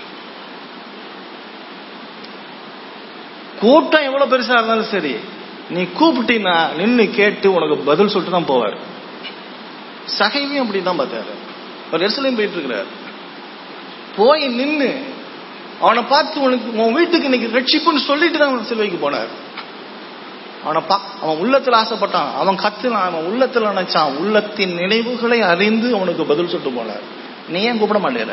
கூட்டம் எவ்வளவு பெருசா இருந்தாலும் சரி நீ கூப்பிட்டீங்கன்னா நின்னு கேட்டு உனக்கு பதில் சொல்லிட்டு தான் போவார் சகைவையும் அப்படிதான் பார்த்தாரு அவர் எருசலேம் போயிட்டு இருக்கிறார் போய் நின்னு அவனை பார்த்து உனக்கு உன் வீட்டுக்கு இன்னைக்கு ரட்சிப்புன்னு சொல்லிட்டு தான் அவன் சிலுவைக்கு போனார் அவனை பா அவன் உள்ளத்துல ஆசைப்பட்டான் அவன் கத்துனான் அவன் உள்ளத்துல நினைச்சான் உள்ளத்தின் நினைவுகளை அறிந்து அவனுக்கு பதில் சொல்லிட்டு போனார் நீ ஏன் கூப்பிட மாட்டேற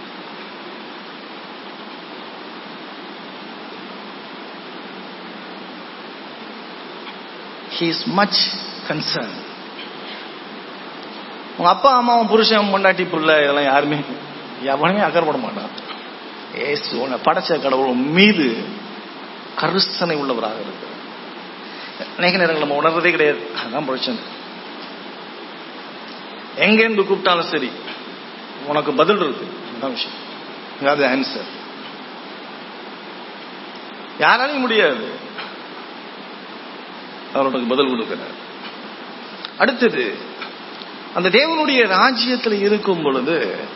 he is much concerned உங்க அப்பா அம்மா அவன் புருஷன் பொண்டாட்டி புள்ள இதெல்லாம் யாருமே எவனுமே அக்கறைப்பட மாட்டான் ஏசு உன்னை படைச்ச கடவுள் மீது கருசனை உள்ளவராக இருக்கு அநேக நேரங்கள் நம்ம உணர்றதே கிடையாது அதுதான் பிரச்சனை எங்கேருந்து கூப்பிட்டாலும் சரி உனக்கு பதில் இருக்கு அதுதான் விஷயம் அது ஆன்சர் யாராலையும் முடியாது அவர்களுக்கு பதில் கொடுக்கிறார் அடுத்தது அந்த தேவனுடைய ராஜ்யத்தில் இருக்கும் பொழுது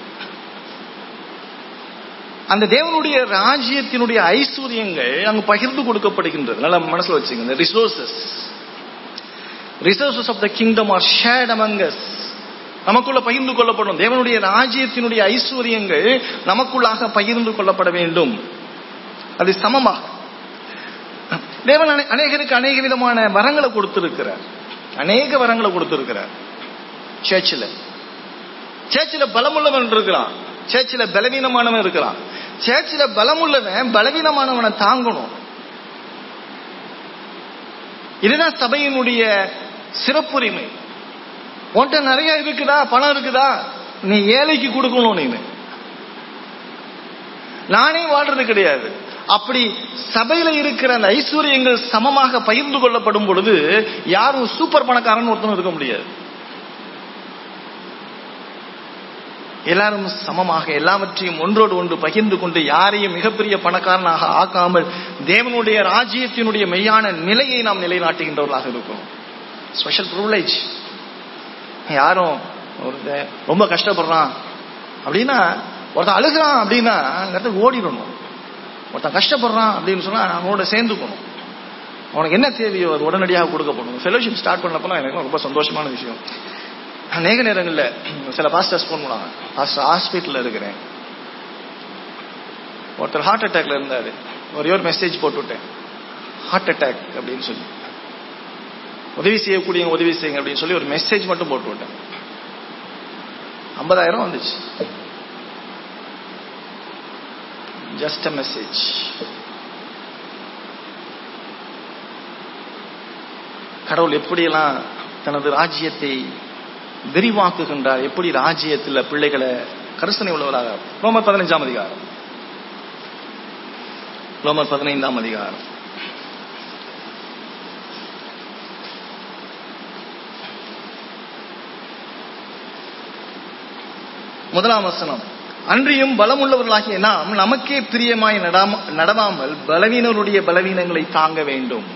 அந்த தேவனுடைய ராஜ்யத்தினுடைய ஐஸ்வர்யங்கள் அங்கு பகிர்ந்து கொடுக்கப்படுகின்றது நல்லா மனசுல வச்சுங்க இந்த resources resources of the kingdom are shared among us நமக்குள்ள பகிர்ந்து கொள்ளப்படும் தேவனுடைய ராஜ்யத்தினுடைய ஐஸ்வர்யங்கள் நமக்குள்ளாக பகிர்ந்து கொள்ளப்பட வேண்டும் அது சமமாக தேவன் அனே- அநேகருக்கு அநேக விதமான வரங்களை கொடுத்திருக்கிறார் அநேக வரங்களை கொடுத்திருக்கிறார் சேர்ச்சில் சேர்ச்சில் பலமுள்ளவன் இருக்கிறான் சேர்ச்சில் பலவீனமானவன் இருக்கிறான் சேர்ச்சில் பலமுள்ளவன் பலவீனமானவனை தாங்கணும் இதுதான் சபையினுடைய சிறப்புரிமை உன்கிட்ட நிறைய இருக்குதா பணம் இருக்குதா நீ ஏழைக்கு கொடுக்கணும் நீனு நானே வாழ்றது கிடையாது அப்படி சபையில இருக்கிற அந்த ஐஸ்வர்யங்கள் சமமாக பகிர்ந்து கொள்ளப்படும் பொழுது யாரும் சூப்பர் பணக்காரன் ஒருத்தனும் இருக்க முடியாது எல்லாரும் சமமாக எல்லாவற்றையும் ஒன்றோடு ஒன்று பகிர்ந்து கொண்டு யாரையும் மிகப்பெரிய பணக்காரனாக ஆக்காமல் தேவனுடைய ராஜ்யத்தினுடைய மெய்யான நிலையை நாம் நிலைநாட்டுகின்றவர்களாக இருக்கும் ஸ்பெஷல் ப்ரிவிலேஜ் யாரும் ஒருத்தன் ரொம்ப கஷ்டப்படுறான் அப்படின்னா ஒருத்தன் அழுகிறான் அப்படின்னா அந்த இடத்துக்கு ஓடிடணும் ஒருத்தன் கஷ்டப்படுறான் அப்படின்னு சொன்னா அவனோட சேர்ந்துக்கணும் அவனுக்கு என்ன தேவையோ அது உடனடியாக கொடுக்கப்படும் ஃபெலோஷிப் ஸ்டார்ட் பண்ணப்பலாம் எனக்கு ரொம்ப சந்தோஷமான விஷயம் அநேக நேரங்களில் சில பாஸ்டர்ஸ் ஃபோன் பண்ணாங்க பாஸ்டர் ஹாஸ்பிட்டலில் இருக்கிறேன் ஒருத்தர் ஹார்ட் அட்டாக்ல இருந்தாரு ஒரே ஒரு மெசேஜ் போட்டு விட்டேன் ஹார்ட் அட்டாக் அப்படின்னு சொல்லி உதவி செய்யக்கூடிய உதவி செய்யுங்க அப்படின்னு சொல்லி ஒரு மெசேஜ் மட்டும் போட்டு விட்டேன் ஐம்பதாயிரம் வந்துச்சு ஜஸ்ட் அ மெசேஜ் கடவுள் எப்படியெல்லாம் தனது ராஜ்யத்தை விரிவாக்குகின்றார் எப்படி ராஜ்யத்தில் பிள்ளைகளை கருசனை உள்ளவராக ரோமர் பதினைஞ்சாம் அதிகாரம் ரோமர் பதினைந்தாம் அதிகாரம் முதலாம் வசனம் அன்றியும் பலமுள்ளவர்களாகிய நாம் நமக்கே பிரியமாய் நடாம- நடவாமல் பலவீனருடைய பலவீனங்களை தாங்க வேண்டும்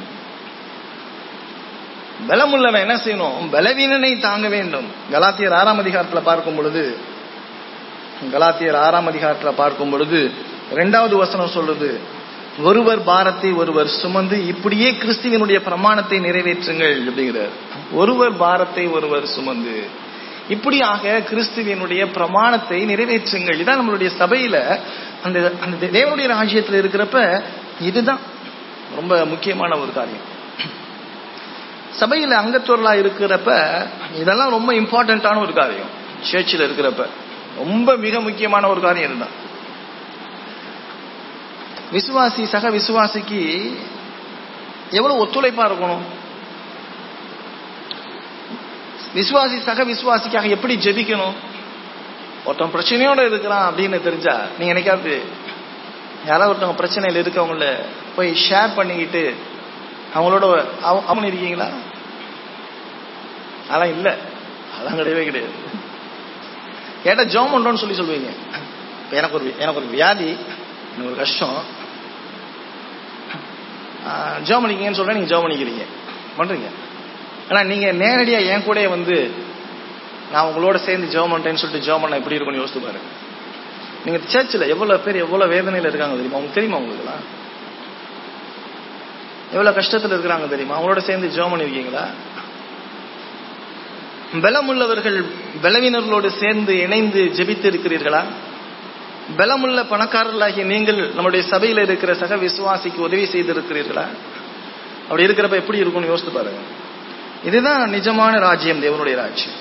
பலமுள்ளவன் என்ன செய்யணும் பலவீனனை தாங்க வேண்டும் கலாத்தியர் ஆறாம் அதிகாரத்துல பார்க்கும் பொழுது கலாத்தியர் ஆறாம் அதிகாரத்துல பார்க்கும் பொழுது இரண்டாவது வசனம் சொல்லுது ஒருவர் பாரத்தை ஒருவர் சுமந்து இப்படியே கிறிஸ்துவனுடைய பிரமாணத்தை நிறைவேற்றுங்கள் அப்படிங்கிறார் ஒருவர் பாரத்தை ஒருவர் சுமந்து இப்படியாக கிறிஸ்துவனுடைய பிரமாணத்தை நிறைவேற்றுங்கள் இதான் நம்மளுடைய சபையில அந்த அந்த தேவனுடைய ராஜ்யத்தில் இருக்கிறப்ப இதுதான் ரொம்ப முக்கியமான ஒரு காரியம் சபையில அங்கத்துவர்களா இருக்கிறப்ப இதெல்லாம் ரொம்ப இம்பார்ட்டன்டான ஒரு காரியம் சேர்ச்சில் இருக்கிறப்ப ரொம்ப மிக முக்கியமான ஒரு காரியம் இதுதான் விசுவாசி சக விசுவாசிக்கு எவ்வளவு ஒத்துழைப்பா இருக்கணும் விசுவாசி சக விசுவாசிக்காக எப்படி ஜெபிக்கணும் ஒருத்தன் பிரச்சனையோட இருக்கிறான் அப்படின்னு தெரிஞ்சா நீங்க என்னைக்காவது யாராவது ஒருத்தவங்க பிரச்சனையில் இருக்கவங்கள போய் ஷேர் பண்ணிக்கிட்டு அவங்களோட அவ- அவங்க இருக்கீங்களா அதெல்லாம் இல்ல அதெல்லாம் கிடையவே கிடையாது கேட்டா ஜோம் பண்றோம்னு சொல்லி சொல்லுவீங்க இப்ப எனக்கு ஒரு எனக்கு ஒரு வியாதி எனக்கு ஒரு கஷ்டம் ஜோம் பண்ணிக்கங்கன்னு சொல்றேன் நீங்க ஜோம் பண்ணிக்கிறீங்க பண்றீங்க ஆனா நீங்க நேரடியா என் கூடயே வந்து நான் உங்களோட சேர்ந்து ஜெபம் பண்றேன்னு சொல்லிட்டு ஜெபம் பண்ண எப்படி இருக்கும்னு யோசித்து பாருங்க நீங்க சர்ச்சில் எவ்வளவு பேர் எவ்வளவு வேதனையில இருக்காங்க தெரியுமா உங்களுக்கு தெரியுமா உங்களுக்குலாம் எவ்வளவு கஷ்டத்துல இருக்கிறாங்க தெரியுமா அவங்களோட சேர்ந்து ஜெபம் பண்ணிருக்கீங்களா பலமுள்ளவர்கள் பலவீனர்களோடு சேர்ந்து இணைந்து ஜெபித்து இருக்கிறீர்களா பலமுள்ள பணக்காரர்களாகிய நீங்கள் நம்முடைய சபையில இருக்கிற சக விசுவாசிக்கு உதவி செய்திருக்கிறீர்களா அப்படி இருக்கிறப்ப எப்படி இருக்கும்னு யோசித்து பாருங்க இதுதான் நிஜமான ராஜ்யம் தேவனுடைய ராஜ்யம்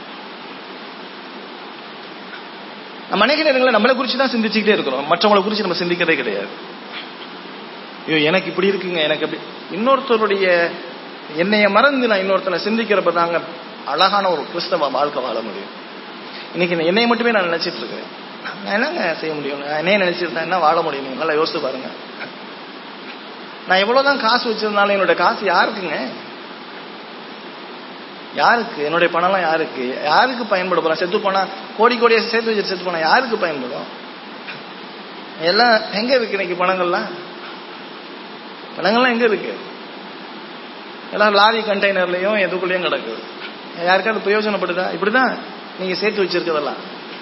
நம்ம அநேக நேரங்களில் நம்மளை குறித்து தான் சிந்திச்சுக்கிட்டே இருக்கிறோம் மற்றவங்களை குறித்து நம்ம சிந்திக்கிறதே கிடையாது ஐயோ எனக்கு இப்படி இருக்குங்க எனக்கு அப்படி இன்னொருத்தருடைய என்னைய மறந்து நான் இன்னொருத்தனை சிந்திக்கிறப்ப தாங்க அழகான ஒரு கிறிஸ்தவ வாழ்க்கை வாழ முடியும் இன்னைக்கு நான் என்னைய மட்டுமே நான் நினைச்சிட்டு இருக்கிறேன் நான் என்னங்க செய்ய முடியும் நான் என்னைய நினைச்சிருந்தா என்ன வாழ முடியும் நீங்க நல்லா யோசித்து பாருங்க நான் எவ்வளவுதான் காசு வச்சிருந்தாலும் என்னோட காசு யாருக்குங்க யாருக்கு என்னுடைய பணம்லாம் யாருக்கு யாருக்கு பயன்பட போறேன் செத்து போனா கோடி கோடியா சேர்த்து வச்சு செத்து போனா யாருக்கு பயன்படும் எல்லாம் எங்க இருக்கு இன்னைக்கு பணங்கள்லாம் பணங்கள்லாம் எங்க இருக்கு எல்லாம் லாரி கண்டெய்னர்லயும் எதுக்குள்ளேயும் கிடக்குது யாருக்காவது பிரயோஜனப்படுதா இப்படிதான் நீங்க சேர்த்து வச்சிருக்கதெல்லாம்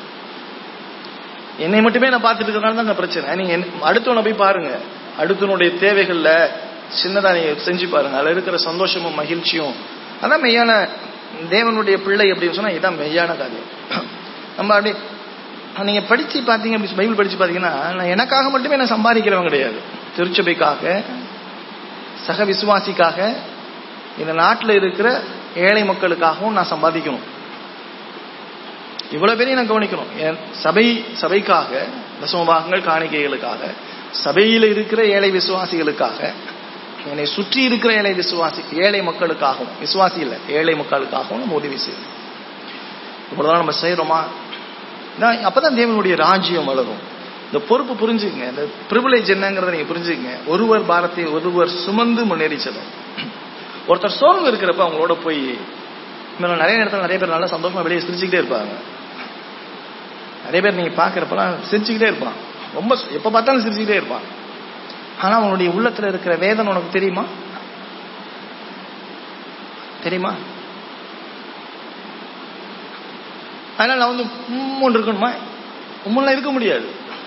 என்னை மட்டுமே நான் பார்த்துட்டு இருக்கிறதால தான் பிரச்சனை நீங்க என்ன- அடுத்தவனை போய் பாருங்க அடுத்தவனுடைய தேவைகள்ல சின்னதா நீங்க செஞ்சு பாருங்க அதுல இருக்கிற சந்தோஷமும் மகிழ்ச்சியும் அதான் மெய்யான தேவனுடைய பிள்ளை அப்படின்னு சொன்னா இதான் மெய்யான காரியம் நம்ம அப்படி நீங்க படிச்சு பாத்தீங்க அப்படி பைபிள் படிச்சு பாத்தீங்கன்னா நான் எனக்காக மட்டுமே நான் சம்பாதிக்கிறவன் கிடையாது திருச்சபைக்காக சக விசுவாசிக்காக இந்த நாட்டில் இருக்கிற ஏழை மக்களுக்காகவும் நான் சம்பாதிக்கணும் இவ்வளவு பேரையும் நான் கவனிக்கணும் என் சபை சபைக்காக தசமபாகங்கள் காணிக்கைகளுக்காக சபையில் இருக்கிற ஏழை விசுவாசிகளுக்காக என்னை சுற்றி இருக்கிற ஏழை விசுவாசி ஏழை மக்களுக்காகவும் விசுவாசி இல்லை ஏழை மக்களுக்காகவும் நம்ம உதவி செய்யணும் இவ்வளவுதான் நம்ம செய்யறோமா நான் அப்பதான் தேவனுடைய ராஜ்யம் வளரும் இந்த பொறுப்பு புரிஞ்சுக்கங்க இந்த ப்ரிவிலேஜ் என்னங்கிறத நீங்க புரிஞ்சுக்கங்க ஒருவர் பாரத்தை ஒருவர் சுமந்து முன்னேறி செல்லும் ஒருத்தர் சோர்வு இருக்கிறப்ப அவங்களோட போய் இன்னும் நிறைய இடத்துல நிறைய பேர் நல்லா சந்தோஷமா வெளியே சிரிச்சுக்கிட்டே இருப்பாங்க நிறைய பேர் நீங்க பாக்குறப்பலாம் சிரிச்சுக்கிட்டே இருப்பான் ரொம்ப எப்ப பார்த்தாலும் சிரிச்சுக்கிட்டே இருப்பான் ஆனா அவனுடைய உள்ளத்துல இருக்கிற வேதனை உனக்கு தெரியுமா தெரியுமா அதனால நான் வந்து உம்முன்னு இருக்கணுமா உம்முலாம் இருக்க முடியாது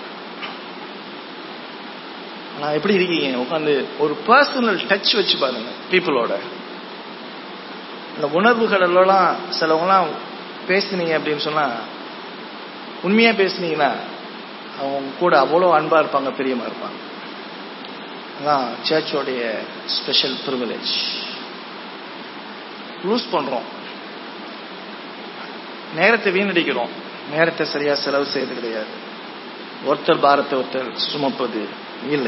ஆனா எப்படி இருக்கீங்க உட்காந்து ஒரு பர்சனல் டச் வச்சு பாருங்க பீப்புளோட இந்த உணர்வுகள் எல்லாம் சிலவங்கலாம் பேசுனீங்க அப்படின்னு சொன்னா உண்மையா பேசுனீங்கன்னா அவங்க கூட அவ்வளோ அன்பா இருப்பாங்க பிரியமா இருப்பாங்க அதான் சர்ச்சோடைய ஸ்பெஷல் ப்ரிவிலேஜ் லூஸ் பண்றோம் நேரத்தை வீணடிக்கிறோம் நேரத்தை சரியா செலவு செய்யறது கிடையாது ஒருத்தர் பாரத்தை ஒருத்தர் சுமப்பது இல்லை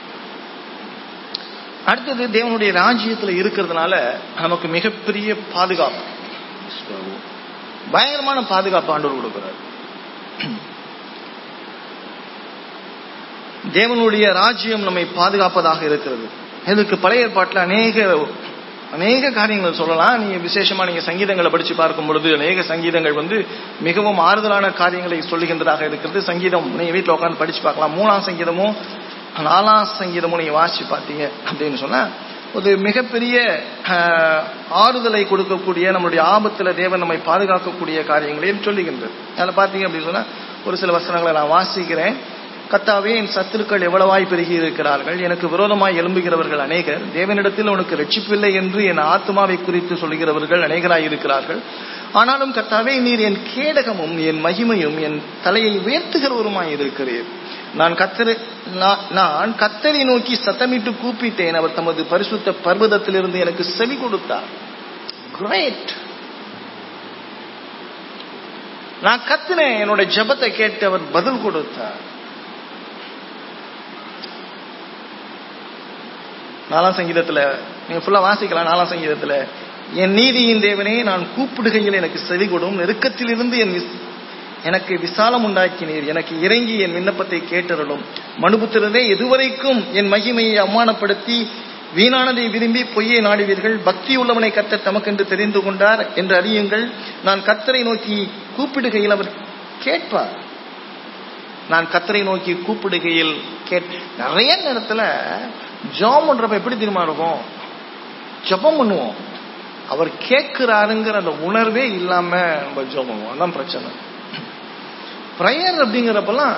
அடுத்தது தேவனுடைய ராஜ்யத்துல இருக்கிறதுனால நமக்கு மிகப்பெரிய பாதுகாப்பு பயங்கரமான பாதுகாப்பு ஆண்டவர் கொடுக்கிறார் தேவனுடைய ராஜ்யம் நம்மை பாதுகாப்பதாக இருக்கிறது இதுக்கு பழைய ஏற்பாட்டில் அநேக அநேக காரியங்கள் சொல்லலாம் நீங்க விசேஷமா நீங்க சங்கீதங்களை படிச்சு பார்க்கும் பொழுது அநேக சங்கீதங்கள் வந்து மிகவும் ஆறுதலான காரியங்களை சொல்லுகின்றதாக இருக்கிறது சங்கீதம் நீங்க வீட்டில் உட்காந்து படிச்சு பார்க்கலாம் மூணாம் சங்கீதமும் நாலாம் சங்கீதமும் நீங்க வாசிச்சு பார்த்தீங்க அப்படின்னு சொன்னா ஒரு மிகப்பெரிய ஆஹ், ஆறுதலை கொடுக்கக்கூடிய நம்மளுடைய ஆபத்துல தேவன் நம்மை பாதுகாக்கக்கூடிய காரியங்களையும் சொல்லுகின்றது அதில் பார்த்தீங்க அப்படின்னு சொன்னா ஒரு சில வசனங்களை நான் வாசிக்கிறேன் கத்தாவே என் சத்துருக்கள் எவ்வளவாய் பெருகி இருக்கிறார்கள் எனக்கு விரோதமாய் எழும்புகிறவர்கள் அநேகர் தேவனிடத்தில் உனக்கு ரட்சிப்பில்லை என்று என் ஆத்மாவை குறித்து சொல்கிறவர்கள் அநேகராய் இருக்கிறார்கள் ஆனாலும் கத்தாவே நீர் என் கேடகமும் என் மகிமையும் என் தலையை உயர்த்துகிறவருமாய் இருக்கிறீர் நான் கத்தரை நான் நான் கத்தரை நோக்கி சத்தமிட்டு கூப்பிட்டேன் அவர் தமது பரிசுத்த பர்வதத்திலிருந்து எனக்கு செவி கொடுத்தார் கிரேட் நான் கத்தினேன் என்னோட ஜெபத்தை கேட்டு அவர் பதில் கொடுத்தார் நாலாம் சங்கீதத்துல நீங்க ஃபுல்லா வாசிக்கலாம் நாலாம் சங்கீதத்துல என் நீதியின் தேவனே நான் கூப்பிடுகையில் எனக்கு செவி கொடும் நெருக்கத்திலிருந்து என் விஸ்- எனக்கு விசாலம் உண்டாக்கினீர் எனக்கு இறங்கி என் விண்ணப்பத்தை கேட்டருளும் மனுபுத்திரரே எதுவரைக்கும் என் மகிமையை அவமானப்படுத்தி வீணானதை விரும்பி பொய்யை நாடுவீர்கள் பக்தி உள்ளவனை கர்த்தர் தமக்கென்று தெரிந்து கொண்டார் என்று அறியுங்கள் நான் கர்த்தரை நோக்கி கூப்பிடுகையில் அவர் கேட்பார் நான் கர்த்தரை நோக்கி கூப்பிடுகையில் கேட் நிறைய நேரத்துல ஜெபம் பண்றப்ப எப்படி தெரியுமா இருக்கும் ஜெபம் பண்ணுவோம் அவர் கேட்கிறாருங்கிற அந்த உணர்வே இல்லாம நம்ம ஜெபம் பண்ணுவோம் அதான் பிரச்சனை ப்ரேயர் அப்படிங்கிறப்பெல்லாம்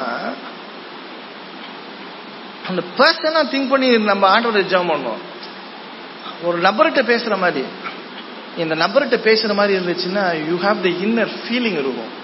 அந்த பர்சனா திங்க் பண்ணி நம்ம ஆண்டவரை ஜெபம் பண்ணோம் ஒரு நபர்கிட்ட பேசுற மாதிரி இந்த நபர்கிட்ட பேசுற மாதிரி இருந்துச்சுன்னா you have the inner feeling இருக்கும்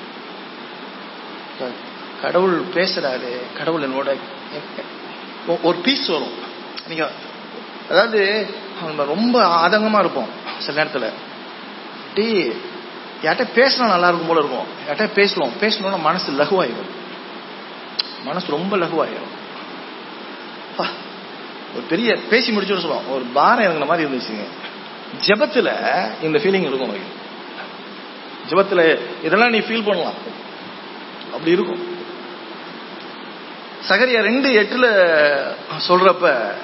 கடவுள் பேசுறாரு கடவுள் என்னோட ஒ- ஒரு பீஸ் வரும் நீங்க அதாவது நம்ம ரொம்ப ஆதங்கமா இருப்போம் சில நேரத்துல டீ யார்கிட்ட பேசினா நல்லா இருக்கும் போல இருக்கும் யார்கிட்ட பேசுவோம் பேசணும்னா மனசு லகுவாயிரும் மனசு ரொம்ப லகுவாயிரும் அப்பா, ஒரு பெரிய பேசி முடிச்சு சொல்லுவோம் ஒரு பாரம் இறங்குன மாதிரி இருந்துச்சுங்க ஜெபத்துல இந்த ஃபீலிங் இருக்கும் உனக்கு ஜெபத்துல இதெல்லாம் நீ ஃபீல் பண்ணலாம் அப்படி இருக்கும் சகரியா ரெண்டு எட்டுல சொல்றப்ப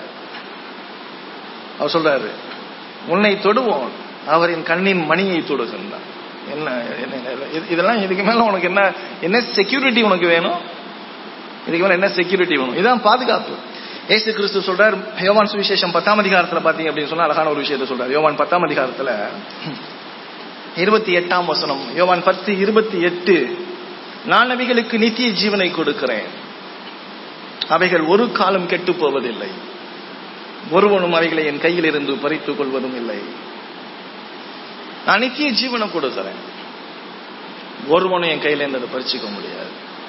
அவர் சொல்றாரு உன்னை தொடுவோம் அவரின் கண்ணின் மணியை தொடுகின்றார் என்ன என்ன- இது- இதெல்லாம் இதுக்கு மேல உனக்கு என்ன என்ன செக்யூரிட்டி உனக்கு வேணும் இதுக்கு மேல என்ன செக்யூரிட்டி வேணும் இதான் பாதுகாப்பு ஏசு கிறிஸ்து சொல்றார் யோவான் சுவிசேஷம் பத்தாம் அதிகாரத்துல பாத்தீங்க அப்படின்னு சொன்னா அழகான ஒரு விஷயத்தை சொல்றாரு யோவான் பத்தாம் அதிகாரத்துல இருபத்தி எட்டாம் வசனம் யோவான் பத்து இருபத்தி எட்டு நான் அவைகளுக்கு நித்திய ஜீவனை கொடுக்கிறேன் அவைகள் ஒரு காலம் கெட்டு போவதில்லை ஒருவனும் அவைகளை என் கையில் இருந்து பறித்துக் கொள்வதும் இல்லை நான் நித்திய ஜீவனை கொடுக்கிறேன் ஒருவனும் என் கையில இருந்து அதை பறிச்சுக்க முடியாது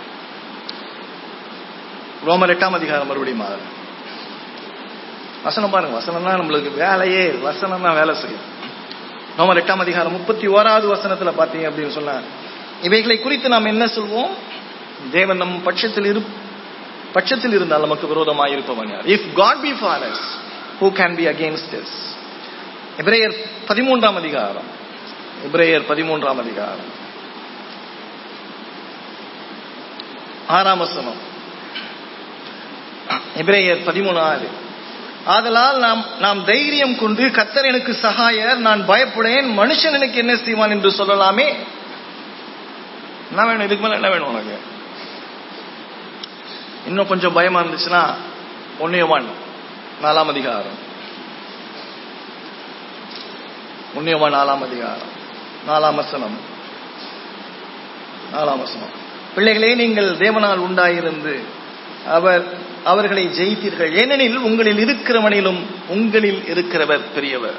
ரோமர் எட்டாம் அதிகாரம் மறுபடியும் மாறும் வசனம் பாருங்க வசனம் தான் நம்மளுக்கு வேலையே வசனம் தான் வேலை செய்யும் ரோமர் எட்டாம் அதிகாரம் முப்பத்தி ஓராவது வசனத்துல பாத்தீங்க அப்படின்னு சொன்னா இவைகளை குறித்து நாம் என்ன சொல்வோம் தேவன் நம் பட்சத்தில் இரு பட்சத்தில் இருந்தால் நமக்கு விரோதமாக இருப்பவன் யார் if God be for us who can be against us எபிரேயர் பதிமூன்றாம் அதிகாரம் எபிரேயர் பதிமூன்றாம் அதிகாரம் ஆறாம் வசனம் எபிரேயர் பதிமூணாறு ஆதலால் நாம் நாம் தைரியம் கொண்டு கத்தர் எனக்கு சகாயர் நான் பயப்படேன் மனுஷன் எனக்கு என்ன செய்வான் என்று சொல்லலாமே என்ன வேணும் இதுக்கு மேல என்ன வேணும் உனக்கு இன்னும் கொஞ்சம் பயமா இருந்துச்சுன்னா ஒன்னியவான் நாலாம் அதிகாரம் ஒன்னியவான் நாலாம் அதிகாரம் நாலாம் வசனம் நாலாம் வசனம் பிள்ளைகளே நீங்கள் தேவனால் உண்டாயிருந்து அவர் அவர்களை ஜெயித்தீர்கள் ஏனெனில் உங்களில் இருக்கிறவனிலும் உங்களில் இருக்கிறவர் பெரியவர்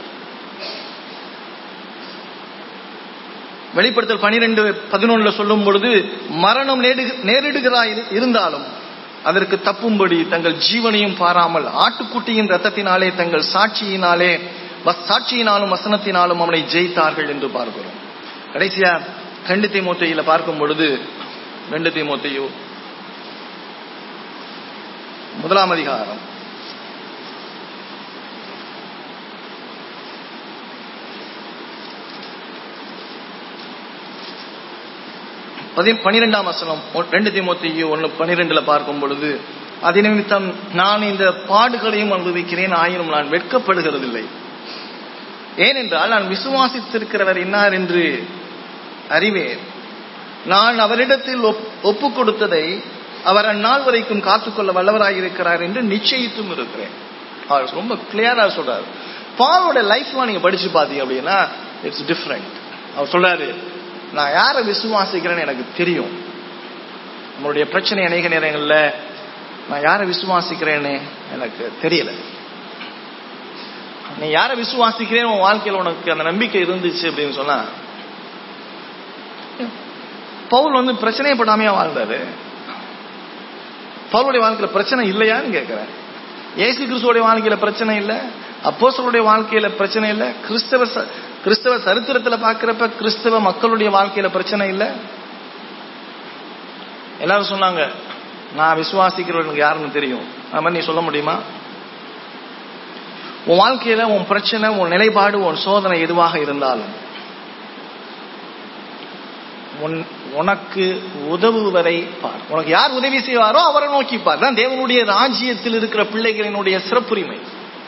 வெளிப்படுத்தல் பனிரெண்டு பதினொன்னுல சொல்லும் பொழுது மரணம் நேடு- நேரிடுகிறாய் இருந்தாலும் அதற்கு தப்பும்படி தங்கள் ஜீவனையும் பாராமல் ஆட்டுக்குட்டியின் ரத்தத்தினாலே தங்கள் சாட்சியினாலே வஸ்- சாட்சியினாலும் வசனத்தினாலும் அவனை ஜெயித்தார்கள் என்று பார்க்கிறோம் கடைசியா ரெண்டு தீமோத்தேயில பார்க்கும் பொழுது ரெண்டு தீமோத்தேயு முதலாம் அதிகாரம் பதி- பனிரெண்டாம் வசனம் ஒ- ரெண்டு தீமோத்தேயு ஒன்னு பனிரெண்டுல பார்க்கும் பொழுது அது நிமித்தம் நான் இந்த பாடுகளையும் அனுபவிக்கிறேன் ஆயினும் நான் வெட்கப்படுகிறதில்லை ஏனென்றால் நான் விசுவாசித்திருக்கிறவர் இன்னார் என்று அறிவேன் நான் அவரிடத்தில் ஒப்- ஒப்புக் கொடுத்ததை அவர் அந்நாள் வரைக்கும் காத்துக்கொள்ள வல்லவராயிருக்கிறார் என்று நிச்சயித்தும் இருக்கிறேன் அவர் ரொம்ப கிளியரா சொல்றாரு பாலோட லைஃப்லாம் நீங்க படிச்சு பாத்தீங்க அப்படின்னா இட்ஸ் டிஃப்ரெண்ட் அவர் சொல்றாரு நான் யாரை விசுவாசிக்கிறேன்னு எனக்கு தெரியும் நம்மளுடைய பிரச்சனை அநேக நேரங்கள்ல நான் யாரை விசுவாசிக்கிறேன்னு எனக்கு தெரியல நீ யாரை விசுவாசிக்கிறேன் உன் வாழ்க்கையில உனக்கு அந்த நம்பிக்கை இருந்துச்சு அப்படின்னு சொன்னா பவுல் வந்து பிரச்சனையே படாமையா வாழ்ந்தாரு பவுலுடைய வாழ்க்கையில பிரச்சனை இல்லையான்னு கேட்கிறேன் ஏசு கிறிஸ்துவோடைய வாழ்க்கையில பிரச்சனை இல்ல அப்போஸ்தலருடைய வாழ்க்கையில பிரச்சனை இல்ல கிறிஸ்தவ ச- கிறிஸ்தவ சரித்திரத்துல பாக்குறப்ப கிறிஸ்தவ மக்களுடைய வாழ்க்கையில பிரச்சனை இல்ல எல்லாரும் சொன்னாங்க நான் விசுவாசிக்கிறவனுக்கு யாருன்னு தெரியும் அது மாதிரி நீ சொல்ல முடியுமா உன் வாழ்க்கையில உன் பிரச்சனை உன் நிலைப்பாடு உன் சோதனை எதுவாக இருந்தாலும் உன் உனக்கு உதவுவரை பார் உனக்கு யார் உதவி செய்வாரோ அவரை நோக்கி பார் தான் தேவனுடைய ராஜ்யத்தில் இருக்கிற பிள்ளைகளினுடைய சிறப்புரிமை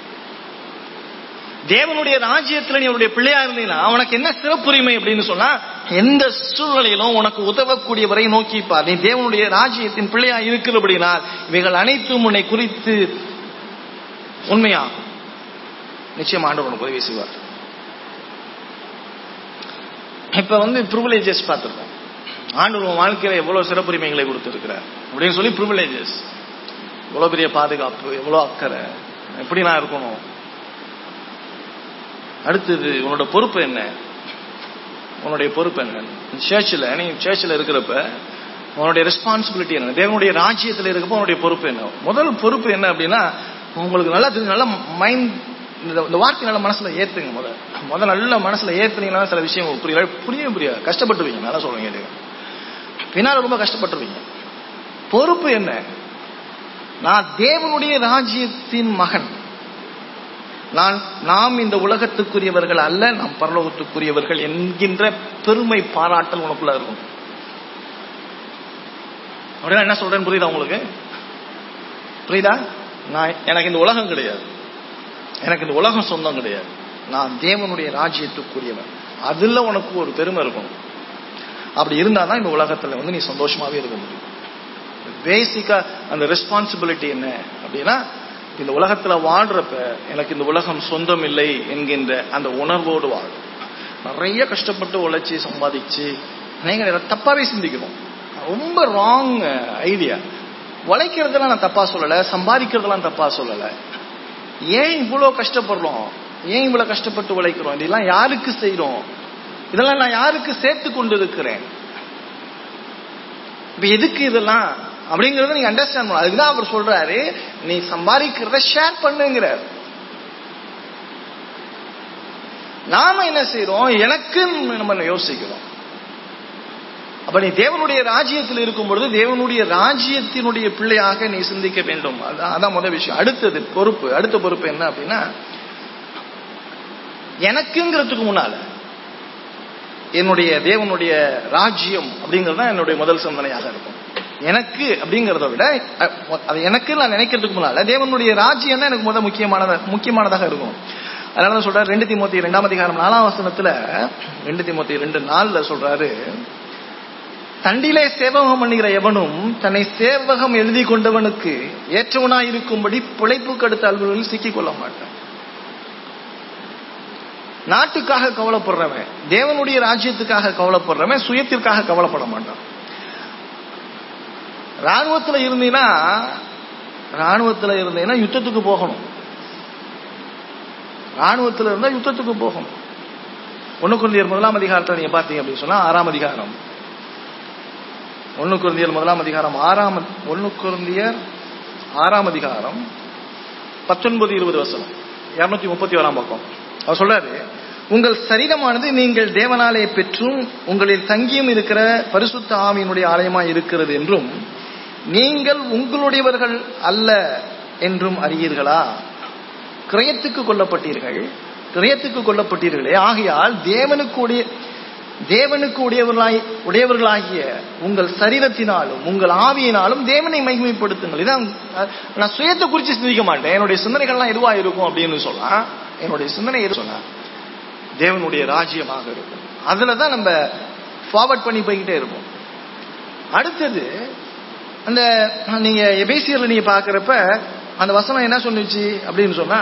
தேவனுடைய ராஜ்யத்துல நீ அவருடைய பிள்ளையா இருந்தீங்கன்னா உனக்கு என்ன சிறப்புரிமை அப்படின்னு சொன்னா எந்த சூழ்நிலையிலும் உனக்கு உதவக்கூடியவரை நோக்கி பார் நீ தேவனுடைய ராஜ்யத்தின் பிள்ளையா இருக்கிறபடினால் இவைகள் அனைத்தும் உன்னை குறித்து உண்மையாகும் நிச்சயம் ஆண்டவர் உனக்கு உதவி செய்வார் இப்ப வந்து ப்ரிவிலேஜஸ் பார்த்துருக்கோம் ஆண்டவர் உன் வாழ்க்கையில எவ்வளவு சிறப்புரிமைகளை கொடுத்திருக்கிறார் அப்படின்னு சொல்லி ப்ரிவிலேஜஸ் எவ்வளவு பெரிய பாதுகாப்பு எவ்வளவு அக்கறை எப்படி நான் இருக்கணும் அடுத்தது உன்னோட பொறுப்பு என்ன உன்னுடைய பொறுப்பு என்ன சேர்ச்சில் நீ சேர்ச்சில் இருக்கிறப்ப உன்னுடைய ரெஸ்பான்சிபிலிட்டி என்ன தேவனுடைய ராஜ்யத்தில் இருக்கப்போ உன்னுடைய பொறுப்பு என்ன முதல் பொறுப்பு என்ன அப்படின்னா உங்களுக்கு நல்லா தெரிஞ்சு நல்லா மைண்ட் இந்த வார்த்தை நல்ல மனசுல ஏத்துங்க முத முத நல்ல மனசுல ஏத்துனீங்கன்னா சில விஷயம் உங்களுக்கு புரியல புரிய புரியாது கஷ்டப்பட்டுருவீங்க நல்லா சொல்றீங்க இது பின்னால ரொம்ப கஷ்டப்பட்டுருவீங்க பொறுப்பு என்ன நான் தேவனுடைய ராஜ்யத்தின் மகன் நான் நாம் இந்த உலகத்துக்குரியவர்கள் அல்ல நாம் பரலோகத்துக்குரியவர்கள் என்கின்ற பெருமை பாராட்டல் உனக்குள்ள இருக்கும் அப்படின்னா என்ன சொல்றேன்னு புரியுதா உங்களுக்கு புரியுதா நான் எனக்கு இந்த உலகம் கிடையாது எனக்கு இந்த உலகம் சொந்தம் கிடையாது நான் தேவனுடைய ராஜ்யத்துக்குரியவன் அதுல உனக்கு ஒரு பெருமை இருக்கணும் அப்படி இருந்தாதான் இந்த உலகத்துல வந்து நீ சந்தோஷமாவே இருக்க முடியும் பேசிக்கா அந்த ரெஸ்பான்சிபிலிட்டி என்ன அப்படின்னா இந்த உலகத்துல வாழ்றப்ப எனக்கு இந்த உலகம் சொந்தம் இல்லை என்கின்ற அந்த உணர்வோடு வாழும் நிறைய கஷ்டப்பட்டு உழைச்சி சம்பாதிச்சு நீங்க தப்பாவே சிந்திக்கணும் ரொம்ப ராங் ஐடியா உழைக்கிறதெல்லாம் நான் தப்பா சொல்லல சம்பாதிக்கிறதெல்லாம் தப்பா சொல்லல ஏன் இவ்வளவு கஷ்டப்படுறோம் ஏன் இவ்வளவு கஷ்டப்பட்டு உழைக்கிறோம் இதெல்லாம் யாருக்கு செய்யறோம் இதெல்லாம் நான் யாருக்கு சேர்த்து கொண்டு இருக்கிறேன் இப்ப எதுக்கு இதெல்லாம் அப்படிங்கறத நீங்க அண்டர்ஸ்டாண்ட் பண்ணணும் அதுக்குதான் அவர் சொல்றாரு நீ சம்பாதிக்கிறத ஷேர் பண்ணுங்கிறார் நாம என்ன செய்யறோம் எனக்கு நம்ம யோசிக்கிறோம் அப்ப நீ தேவனுடைய ராஜ்யத்தில் இருக்கும் பொழுது தேவனுடைய ராஜ்யத்தினுடைய பிள்ளையாக நீ சிந்திக்க வேண்டும் அதான் அதான் முதல் விஷயம் அடுத்தது பொறுப்பு அடுத்த பொறுப்பு என்ன அப்படின்னா எனக்குங்கிறதுக்கு முன்னால என்னுடைய தேவனுடைய ராஜ்யம் அப்படிங்கிறது தான் என்னுடைய முதல் சிந்தனையாக இருக்கும் எனக்கு அப்படிங்கறத விட அது எனக்கு நான் நினைக்கிறதுக்கு முன்னால தேவனுடைய ராஜ்யம் தான் எனக்கு முதல் முக்கியமானத முக்கியமானதாக இருக்கும் அதனால தான் சொல்றாரு ரெண்டு திமுத்தி ரெண்டாம் அதிகாரம் நாலாம் வசனத்துல ரெண்டு திமுத்தி ரெண்டு நாள்ல சொல்றாரு தண்டிலே சேவகம் பண்ணுகிற எவனும் தன்னை சேவகம் எழுதி கொண்டவனுக்கு ஏற்றவனாய் இருக்கும்படி பிழைப்புக்கு அடுத்த அலுவலர்கள் சிக்கிக் கொள்ள மாட்டான் நாட்டுக்காக கவலைப்படுறவன் தேவனுடைய ராஜ்யத்துக்காக கவலைப்படுறவன் சுயத்திற்காக கவலைப்பட மாட்டான் ராணுவத்துல இருந்தீங்கன்னா ராணுவத்துல இருந்தீங்கன்னா யுத்தத்துக்கு போகணும் ராணுவத்துல இருந்தா யுத்தத்துக்கு போகணும் ஒண்ணு குருந்தியர் முதலாம் அதிகாரத்தை நீங்க பாத்தீங்க அப்படின்னு சொன்னா ஆறாம் அதிகாரம் ஒண்ணு குருந்தியர் முதலாம் அதிகாரம் ஆறாம் ஒண்ணு குருந்தியர் ஆறாம் அதிகாரம் பத்தொன்பது இருபது வசனம் இருநூத்தி முப்பத்தி ஓராம் பக்கம் அவர் சொல்றாரு உங்கள் சரீரமானது நீங்கள் தேவனாலே பெற்றும் உங்களில் தங்கியும் இருக்கிற பரிசுத்த ஆவியினுடைய ஆலயமாய் இருக்கிறது என்றும் நீங்கள் உங்களுடையவர்கள் அல்ல என்றும் அறியீர்களா கிரயத்துக்கு கொல்லப்பட்டீர்கள் கிரயத்துக்கு கொல்லப்பட்டீர்களே ஆகையால் தேவனுக்கு தேவனுக்கு உடையவர்களாய் உடையவர்களாகிய உங்கள் சரீரத்தினாலும் உங்கள் ஆவியினாலும் தேவனை மகிமைப்படுத்துங்கள் இதான் நான் சுயத்தை குறித்து சிந்திக்க மாட்டேன் என்னுடைய சிந்தனைகள்லாம் எதுவா இருக்கும் அப்படின்னு சொல்லலாம் என்னுடைய சிந்தனை எது சொன்னா தேவனுடைய ராஜ்யமாக இருக்கும் அதுல தான் நம்ம ஃபார்வர்ட் பண்ணி போய்கிட்டே இருப்போம் அடுத்தது அந்த நீங்க எபேசியர்ல நீங்க பாக்குறப்ப அந்த வசனம் என்ன சொன்னுச்சு அப்படின்னு சொன்னா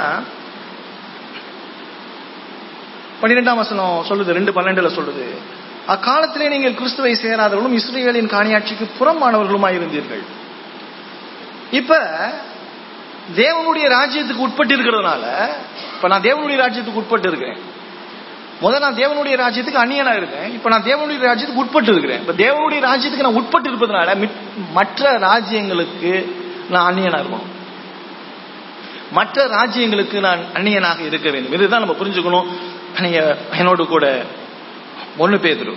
பன்னிரெண்டாம் வசனம் சொல்லுது ரெண்டு பன்னெண்டுல சொல்லுது அக்காலத்திலே நீங்கள் கிறிஸ்துவை சேராதவர்களும் இஸ்ரேலின் காணியாட்சிக்கு புறமானவர்களுமாய் இருந்தீர்கள் இப்ப தேவனுடைய ராஜ்யத்துக்கு உட்பட்டு இருக்கிறதுனால இப்ப நான் தேவனுடைய ராஜ்யத்துக்கு உட்பட்டு இருக்கிறேன் முதல்ல நான் தேவனுடைய ராஜ்யத்துக்கு அந்நியனா இருக்கேன் இப்ப நான் தேவனுடைய ராஜ்யத்துக்கு உட்பட்டு இருக்கிறேன் இப்ப தேவனுடைய ராஜ்யத்துக்கு நான் உட்பட்டு இருப்பதனால மற்ற ராஜ்யங்களுக்கு நான் அந்நியனா இருக்கணும் மற்ற ராஜ்யங்களுக்கு நான் அந்நியனாக இருக்க வேண்டும் இதுதான் நம்ம புரிஞ்சுக்கணும் நீங்க என்னோடு கூட ஒண்ணு பேதுரு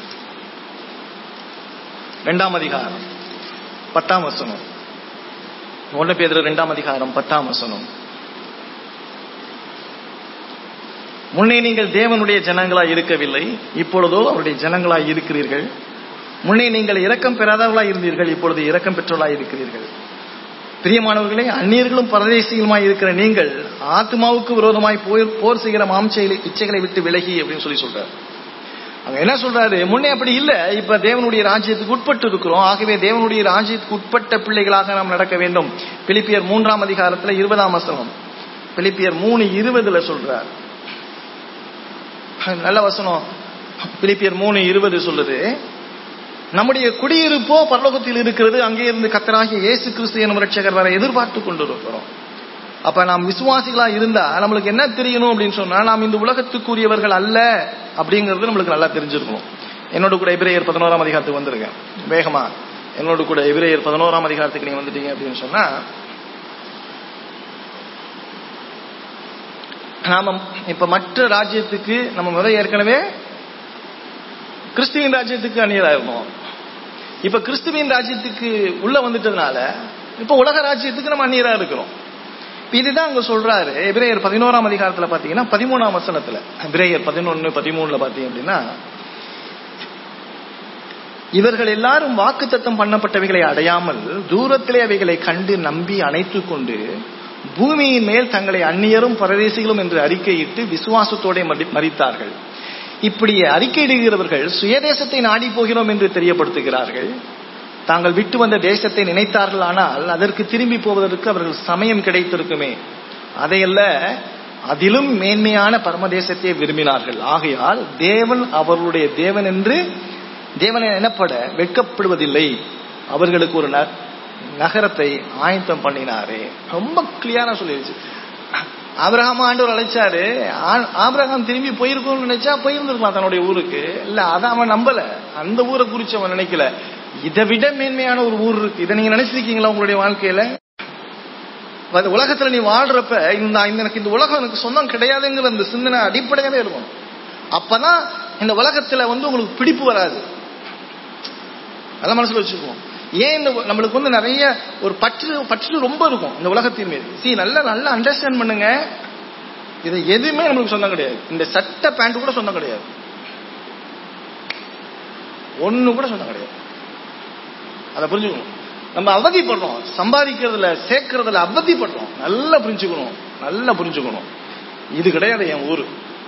ரெண்டாம் அதிகாரம் பத்தாம் வசனம் ஒண்ணு பேதுரு ரெண்டாம் அதிகாரம் பத்தாம் வசனம் முன்னே நீங்கள் தேவனுடைய ஜனங்களாய் இருக்கவில்லை இப்பொழுதோ அவருடைய ஜனங்களாய் இருக்கிறீர்கள் முன்னே நீங்கள் இரக்கம் பெறாதவர்களாய் இருந்தீர்கள் இப்பொழுது இரக்கம் பெற்றவர்களாய் இருக்கிறீர்கள் பிரியமானவர்களே அந்நியர்களும் பரதேசிகளுமாய் இருக்கிற நீங்கள் ஆத்மாவுக்கு விரோதமாய் போர் போர் செய்கிற மாம்ச இச்சைகளை விட்டு விலகி அப்படின்னு சொல்லி சொல்றாரு அங்க என்ன சொல்றாரு முன்னே அப்படி இல்ல இப்ப தேவனுடைய ராஜ்யத்துக்கு உட்பட்டு இருக்கிறோம் ஆகவே தேவனுடைய ராஜ்யத்துக்கு உட்பட்ட பிள்ளைகளாக நாம் நடக்க வேண்டும் பிலிப்பியர் மூன்றாம் அதிகாரத்துல இருபதாம் வசனம் பிலிப்பியர் மூணு இருபதுல சொல்றார் நல்ல வசனம் பிலிப்பியர் மூணு இருபது சொல்லுது நம்முடைய குடியிருப்போ பரலோகத்தில் இருக்கிறது அங்கே இருந்து கத்தராகிய இயேசு கிறிஸ்து எனும் ரட்சகர் வர எதிர்பார்த்து கொண்டிருக்கிறோம் அப்ப நாம் விசுவாசிகளா இருந்தா நம்மளுக்கு என்ன தெரியணும் அப்படின்னு சொன்னா நாம் இந்த உலகத்துக்குரியவர்கள் அல்ல அப்படிங்கிறது நம்மளுக்கு நல்லா தெரிஞ்சிருக்கணும் என்னோட கூட எபிரேயர் பதினோராம் அதிகாரத்துக்கு வந்திருக்கேன் வேகமா என்னோட கூட எபிரேயர் பதினோராம் அதிகாரத்துக்கு நீங்க வந்துட்டீங்க அப்படின்னு சொன்னா நாம இப்ப மற்ற ராஜ்யத்துக்கு நம்ம முறை ஏற்கனவே கிறிஸ்துவின் ராஜ்யத்துக்கு அந்நியரா இருந்தோம் இப்ப கிறிஸ்துவின் ராஜ்யத்துக்கு உள்ள வந்துட்டதுனால இப்ப உலக ராஜ்யத்துக்கு நம்ம அந்நியரா இருக்கிறோம் இதுதான் அங்க சொல்றாரு எபிரேயர் பதினோராம் அதிகாரத்துல பாத்தீங்கன்னா பதிமூணாம் வசனத்துல எபிரேயர் பதினொன்னு பதிமூணுல பாத்தீங்க அப்படின்னா இவர்கள் எல்லாரும் வாக்கு தத்தம் பண்ணப்பட்டவைகளை அடையாமல் தூரத்திலே அவைகளை கண்டு நம்பி அணைத்து கொண்டு பூமியின் மேல் தங்களை அந்நியரும் பரதேசிகளும் என்று அறிக்கையிட்டு விசுவாசத்தோட மறித்தார்கள் இப்படி அறிக்கையிடுகிறவர்கள் சுயதேசத்தை நாடி போகிறோம் என்று தெரியப்படுத்துகிறார்கள் தாங்கள் விட்டு வந்த தேசத்தை நினைத்தார்கள் ஆனால் அதற்கு திரும்பி போவதற்கு அவர்கள் சமயம் கிடைத்திருக்குமே அதையல்ல அதிலும் மேன்மையான பரமதேசத்தை விரும்பினார்கள் ஆகையால் தேவன் அவர்களுடைய தேவன் என்று தேவனை எனப்பட வெட்கப்படுவதில்லை அவர்களுக்கு ஒரு நகரத்தை ஆயத்தம் பண்ணினாரே ரொம்ப கிளியரா சொல்லிருச்சு ஆபிரகாம் ஆண்டவர் அழைச்சாரு ஆபிரகாம் திரும்பி போயிருக்கோம்னு நினைச்சா போயிருந்திருக்கலாம் தன்னுடைய ஊருக்கு இல்ல அதை அவன் நம்பல அந்த ஊரை குறிச்சு அவன் நினைக்கல இதை விட மேன்மையான ஒரு ஊர் இருக்கு இதை நீங்க நினைச்சிருக்கீங்களா உங்களுடைய வாழ்க்கையில உலகத்துல நீ வாழ்றப்ப இந்த எனக்கு இந்த உலகம் எனக்கு சொந்தம் கிடையாதுங்கிற அந்த சிந்தனை அடிப்படையாவே இருக்கும் அப்பதான் இந்த உலகத்துல வந்து உங்களுக்கு பிடிப்பு வராது நல்ல மனசுல வச்சுக்குவோம் ஏன் இந்த நம்மளுக்கு வந்து நிறைய ஒரு பற்று பற்று ரொம்ப இருக்கும் இந்த உலகத்தின் மீது சி நல்லா நல்லா அண்டர்ஸ்டாண்ட் பண்ணுங்க இது எதுவுமே நம்மளுக்கு சொந்தம் கிடையாது இந்த சட்டை பேண்ட் கூட சொந்தம் கிடையாது ஒண்ணு கூட சொந்தம் கிடையாது அதை புரிஞ்சுக்கணும் நம்ம அவதிப்படுறோம் சம்பாதிக்கிறதுல சேர்க்கறதுல அவதிப்படுறோம் நல்லா புரிஞ்சுக்கணும் நல்லா புரிஞ்சுக்கணும் இது கிடையாது என் ஊரு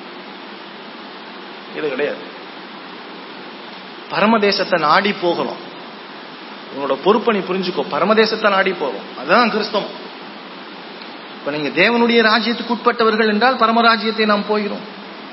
இது கிடையாது பரமதேசத்தை நாடி போகிறோம் உங்களோட பொறுப்பை நீ புரிஞ்சுக்கோ பரமதேசத்தை நாடி போறோம் அதுதான் கிறிஸ்தவம் இப்ப நீங்க தேவனுடைய ராஜ்யத்துக்கு உட்பட்டவர்கள் என்றால் பரமராஜ்யத்தை நாம் போகிறோம்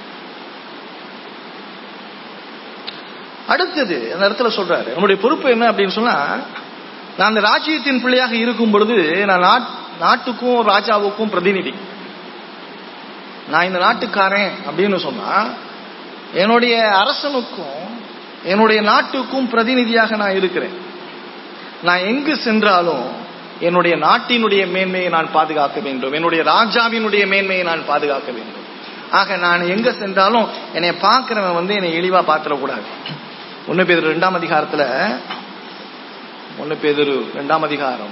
அடுத்தது அந்த இடத்துல சொல்றாரு நம்முடைய பொறுப்பு என்ன அப்படின்னு சொன்னா நான் அந்த ராஜ்யத்தின் பிள்ளையாக இருக்கும் பொழுது நான் நாட்டுக்கும் ராஜாவுக்கும் பிரதிநிதி நான் இந்த நாட்டுக்காரன் அப்படின்னு சொன்னா என்னுடைய அரசனுக்கும் என்னுடைய நாட்டுக்கும் பிரதிநிதியாக நான் இருக்கிறேன் நான் எங்கு சென்றாலும் என்னுடைய நாட்டினுடைய மேன்மையை நான் பாதுகாக்க வேண்டும் என்னுடைய ராஜாவினுடைய மேன்மையை நான் பாதுகாக்க வேண்டும் ஆக நான் எங்க சென்றாலும் என்னை பார்க்கிறவன் வந்து என்னை இழிவா பார்த்துடக்கூடாது ஒன்னு பேர் ரெண்டாம் அதிகாரத்துல ஒன்னு பேர் ரெண்டாம் அதிகாரம்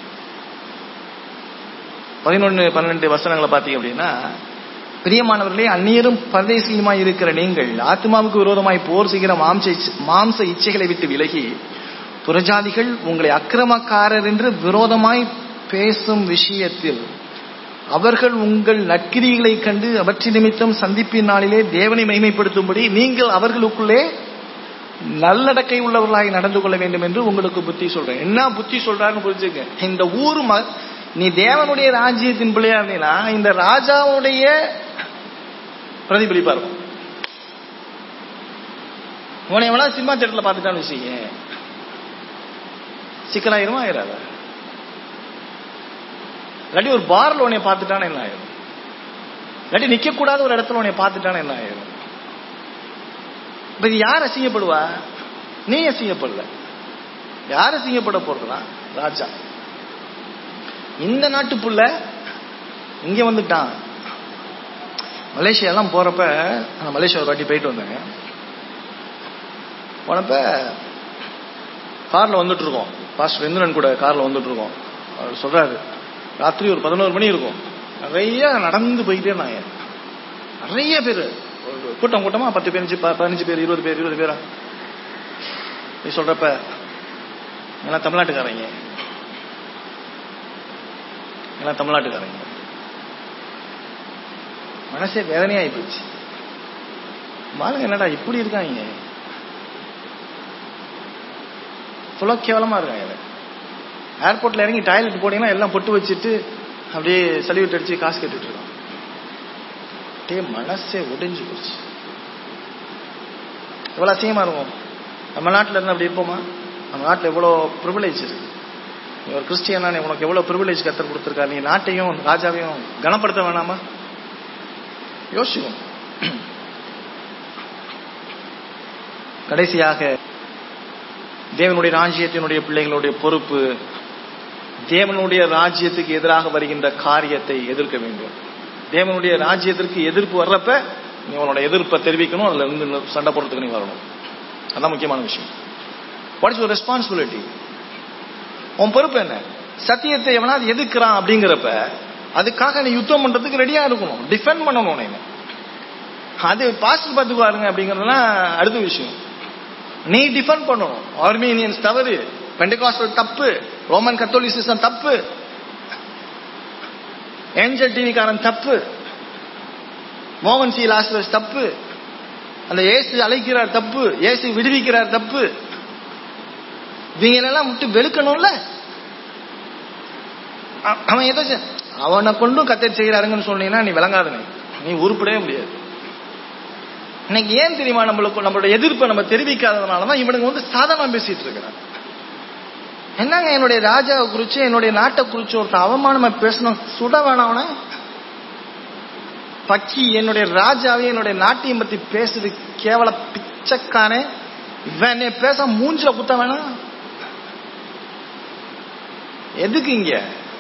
பதினொன்னு பன்னெண்டு வசனங்களை பார்த்தீங்க அப்படின்னா பிரியமானவர்களே அந்நியரும் பரதேசியுமாய் இருக்கிற நீங்கள் ஆத்மாவுக்கு விரோதமாய் போர் செய்கிற மாம்ச மாம்ச இச்சைகளை விட்டு விலகி புறஜாதிகள் உங்களை அக்கிரமக்காரர் என்று விரோதமாய் பேசும் விஷயத்தில் அவர்கள் உங்கள் நற்கிரிகளை கண்டு அவற்றின் நிமித்தம் சந்திப்பின் நாளிலே தேவனை மைமைப்படுத்தும்படி நீங்கள் அவர்களுக்குள்ளே நல்லடக்கை உள்ளவர்களாக நடந்து கொள்ள வேண்டும் என்று உங்களுக்கு புத்தி சொல்றேன் என்ன புத்தி சொல்றாருன்னு புரிஞ்சுங்க இந்த ஊர் நீ தேவனுடைய ராஜ்யத்தின் பிள்ளையா இருந்தீங்கன்னா இந்த ராஜாவுடைய பிரதிபலிப்பா இருக்கும் உன்னை எவனா சினிமா தேட்டர்ல பார்த்துட்டான்னு வச்சுக்க சிக்கலாயிருமா ஆயிராத இல்லாட்டி ஒரு பார்ல உன்னை பார்த்துட்டான்னு என்ன ஆயிரும் இல்லாட்டி நிக்க கூடாத ஒரு இடத்துல உன்னை பார்த்துட்டான்னு என்ன ஆயிரும் இப்ப இது யார் அசிங்கப்படுவா நீ அசிங்கப்படல யார் அசிங்கப்பட போறதுனா ராஜா இந்த நாட்டு புள்ள இங்க வந்துட்டான் மலேசியா எல்லாம் போறப்ப நான் மலேசியா ஒரு வாட்டி போயிட்டு வந்தேங்க போனப்ப கார்ல வந்துட்டு இருக்கோம் பாஸ்டர் வெந்திரன் கூட கார்ல வந்துட்டு இருக்கோம் அவர் சொல்றாரு ராத்திரி ஒரு பதினோரு மணி இருக்கும் நிறைய நடந்து போயிட்டே நான் நிறைய பேர் கூட்டம் கூட்டமா பத்து பதினஞ்சு ப- பதினஞ்சு பேர் இருபது பேர் இருபது பேரா நீ சொல்றப்ப எல்லாம் தமிழ்நாட்டுக்காரங்க எல்லாம் தமிழ்நாட்டுக்காரங்க மனசே வேதனையாகி போச்சு பாருங்க என்னடா இப்படி இருக்காங்க ஃபுல்லா கேவலமா இருக்காங்க ஏர்போர்ட்ல இறங்கி டாய்லெட் போனீங்கன்னா எல்லாம் பொட்டு வச்சுட்டு அப்படியே சல்யூட் அடிச்சு காசு கேட்டுட்டு இருக்கான் அப்படியே மனசே ஒடிஞ்சு போச்சு எவ்வளவு அசிங்கமா இருக்கும் நம்ம நாட்டுல இருந்து அப்படி இருப்போமா நம்ம நாட்டுல எவ்வளவு ப்ரிவிலேஜ் இருக்கு நீ ஒரு கிறிஸ்டியனா நீ உனக்கு எவ்வளவு ப்ரிவிலேஜ் கத்தர் கொடுத்துருக்கா நீ நாட்டையும் ராஜாவையும் கனப்படுத்த வேணாமா யோசிக்கும் கடைசியாக தேவனுடைய ராஜ்யத்தினுடைய பிள்ளைகளுடைய பொறுப்பு தேவனுடைய ராஜ்யத்துக்கு எதிராக வருகின்ற காரியத்தை எதிர்க்க வேண்டும் தேவனுடைய ராஜ்யத்திற்கு எதிர்ப்பு வர்றப்ப நீ உன்னோட எதிர்ப்பை தெரிவிக்கணும் அதுல இருந்து சண்டை போடுறதுக்கு நீ வரணும் அதான் முக்கியமான விஷயம் வாட் இஸ் யுவர் ரெஸ்பான்சிபிலிட்டி உன் பொறுப்பு என்ன சத்தியத்தை எவனாவது எதிர்க்கிறான் அப்படிங்கிறப்ப அதுக்காக நீ யுத்தம் பண்றதுக்கு ரெடியா இருக்கணும் டிஃபெண்ட் பண்ணணும் நீ அது பாஸ்டர் பார்த்துக்குவாருங்க அப்படிங்கறதுலாம் அடுத்த விஷயம் நீ டிஃபெண்ட் பண்ணணும் ஆர்மீனியன்ஸ் தவறு பெண்டகாஸ்டல் தப்பு ரோமன் கத்தோலிசிசம் தப்பு ஏஞ்சல் டிவிக்காரன் தப்பு மோகன் சி லாஸ்டர்ஸ் தப்பு அந்த இயேசு அழைக்கிறார் தப்பு இயேசு விடுவிக்கிறார் தப்பு இவங்களெல்லாம் விட்டு வெளுக்கணும்ல அ- அவன் ஏதோ செ- அவனை கொண்டும் கத்தரி செய்கிறாருங்கன்னு சொன்னீங்கன்னா நீ விளங்காதனே நீ உருப்படவே முடியாது இன்னைக்கு ஏன் தெரியுமா நம்மளுக்கு நம்மளோட எதிர்ப்பை நம்ம தெரிவிக்காததுனால தான் இவனுங்க வந்து சாதாரண பேசிட்டு இருக்கிறான் என்னங்க என்னுடைய ராஜாவை குறிச்சு என்னுடைய நாட்டை குறிச்சு ஒருத்தன் அவமானமா பேசணும் சுட வேணாம் அவனை பக்கி என்னுடைய ராஜாவை என்னுடைய நாட்டையும் பத்தி பேசுது கேவல பிச்சைக்கானே இவன் என்னை பேச மூஞ்சில குத்த வேணாம் எதுக்கு இங்க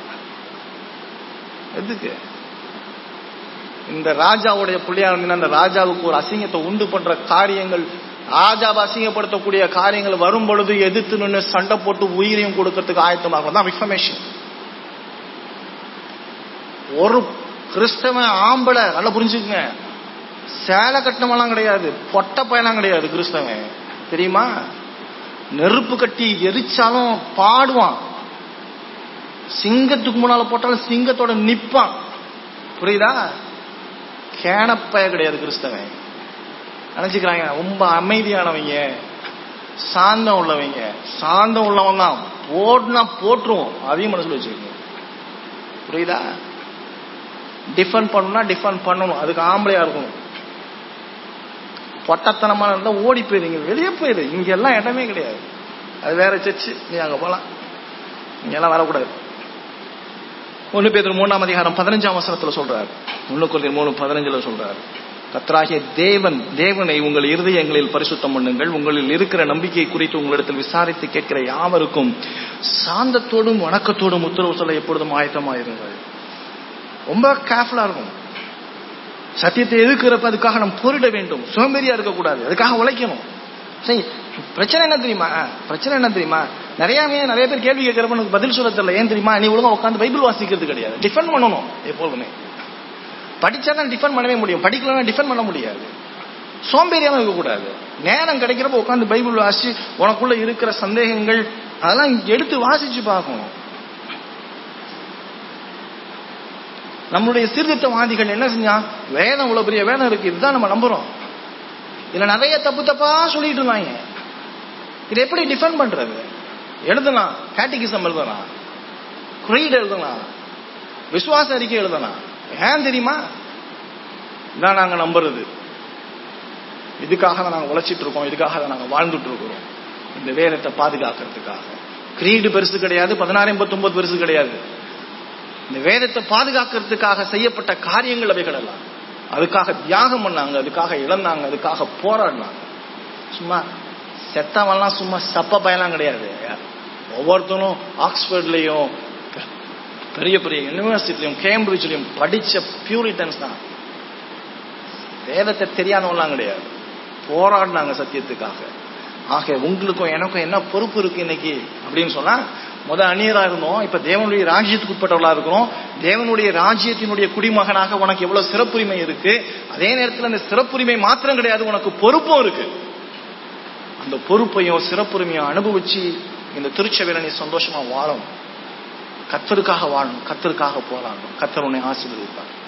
எதுக்கு இந்த ராஜாவுடைய பிள்ளையா இருந்தீங்கன்னா அந்த ராஜாவுக்கு ஒரு அசிங்கத்தை உண்டு பண்ற காரியங்கள் ராஜாவை அசிங்கப்படுத்தக்கூடிய காரியங்கள் வரும் பொழுது எதிர்த்து நின்று சண்டை போட்டு உயிரையும் கொடுக்கறதுக்கு ஆயத்தமாகும் தான் விஃபமேஷன் ஒரு கிறிஸ்தவன் ஆம்பளை நல்லா புரிஞ்சுக்குங்க சேலை கட்டணமெல்லாம் கிடையாது பொட்ட பயலாம் கிடையாது கிறிஸ்தவன் தெரியுமா நெருப்பு கட்டி எரிச்சாலும் பாடுவான் சிங்கத்துக்கு முன்னால போட்டாலும் சிங்கத்தோட நிப்பான் புரியுதா கேனப்பய கிடையாது கிறிஸ்தவன் நினைச்சுக்கிறாங்க ரொம்ப அமைதியானவங்க சாந்தம் உள்ளவங்க சாந்தம் உள்ளவன் தான் போட்டுனா போட்டுருவோம் அதையும் மனசுல வச்சுக்கோங்க புரியுதா டிஃபன் பண்ணணும்னா டிஃபன் பண்ணணும் அதுக்கு ஆம்பளையா இருக்கணும் பொட்டத்தனமா இருந்தா ஓடி போயிருங்க வெளியே போயிரு இங்க எல்லாம் இடமே கிடையாது அது வேற சர்ச்சு நீ அங்க போலாம் இங்க எல்லாம் வரக்கூடாது ஒண்ணு பேர் மூணாம் அதிகாரம் பதினஞ்சாம் வசனத்துல சொல்றாரு ஒண்ணு கொள்கை மூணு பதினஞ்சுல சொல்றாரு கத்ராகிய தேவன் தேவனை உங்கள் இருதயங்களில் பரிசுத்தம் பண்ணுங்கள் உங்களில் இருக்கிற நம்பிக்கை குறித்து உங்களிடத்தில் விசாரித்து கேட்கிற யாவருக்கும் சாந்தத்தோடும் வணக்கத்தோடும் உத்தரவு சொல்ல எப்பொழுதும் ஆயத்தமாயிருங்கள் ரொம்ப கேர்ஃபுல்லா இருக்கும் சத்தியத்தை எதிர்க்கிறப்ப அதுக்காக நம்ம போரிட வேண்டும் சோம்பேறியா இருக்கக்கூடாது அதுக்காக உழைக்கணும் சரி பிரச்சனை என்ன தெரியுமா பிரச்சனை என்ன தெரியுமா நிறைய நிறைய பேர் கேள்வி கேட்கிறப்ப எனக்கு பதில் சொல்ல தெரியல ஏன் தெரியுமா நீ ஒழுங்கா உட்காந்து பைபிள் வாசிக்கிறது கிடையாது டிஃபெண்ட் பண்ணணும் எப்போதுமே படிச்சா தான் டிஃபெண்ட் பண்ணவே முடியும் படிக்கலன்னா டிஃபெண்ட் பண்ண முடியாது சோம்பேறியாம இருக்கக்கூடாது நேரம் கிடைக்கிறப்ப உட்காந்து பைபிள் வாசி உனக்குள்ள இருக்கிற சந்தேகங்கள் அதெல்லாம் எடுத்து வாசிச்சு பார்க்கணும் நம்மளுடைய சீர்திருத்தவாதிகள் என்ன செஞ்சா வேதம் இவ்வளவு பெரிய வேதம் இருக்கு இதுதான் நம்ம நம்புறோம் இதுல நிறைய தப்பு தப்பா சொல்லிட்டு இருந்தாங்க இதை எப்படி டிஃபெண்ட் பண்றது எழுதலாம் கேட்டிகிசம் எழுதலாம் குரீட் எழுதலாம் விசுவாச அறிக்கை எழுதலாம் ஏன் தெரியுமா இதான் நாங்க நம்புறது இதுக்காக தான் நாங்க உழைச்சிட்டு இருக்கோம் இதுக்காக தான் நாங்க வாழ்ந்துட்டு இருக்கிறோம் இந்த வேதத்தை பாதுகாக்கிறதுக்காக கிரீடு பெருசு கிடையாது பதினாறு எண்பத்தி ஒன்பது பெருசு கிடையாது இந்த வேதத்தை பாதுகாக்கிறதுக்காக செய்யப்பட்ட காரியங்கள் அவைகள் எல்லாம் அதுக்காக தியாகம் பண்ணாங்க அதுக்காக இழந்தாங்க அதுக்காக போராடினாங்க சும்மா செத்தவன்லாம் சும்மா சப்ப பயலாம் கிடையாது ஒவ்வொருத்தனும் ஆக்ஸ்போர்ட்லயும் பெரிய பெரிய யூனிவர்சிட்டிலையும் கேம்பிரிட்ஜ்லயும் படிச்ச பியூரிட்டன்ஸ் தான் வேதத்தை தெரியாதவங்களாம் கிடையாது போராடினாங்க சத்தியத்துக்காக ஆக உங்களுக்கும் எனக்கும் என்ன பொறுப்பு இருக்கு இன்னைக்கு அப்படின்னு சொன்னா முத அந்நியரா இருந்தோம் இப்ப தேவனுடைய ராஜ்யத்துக்கு உட்பட்டவர்களா இருக்கிறோம் தேவனுடைய ராஜ்யத்தினுடைய குடிமகனாக உனக்கு எவ்வளவு சிறப்புரிமை இருக்கு அதே நேரத்தில் அந்த சிறப்புரிமை மாத்திரம் கிடையாது உனக்கு பொறுப்பும் இருக்கு அந்த பொறுப்பையும் சிறப்புரிமையும் அனுபவிச்சு இந்த திருச்சபையில நீ சந்தோஷமா வாழணும் கத்தருக்காக வாழணும் கத்தருக்காக போராடணும் கத்தர் உன்னை ஆசீர்வதிப்பார்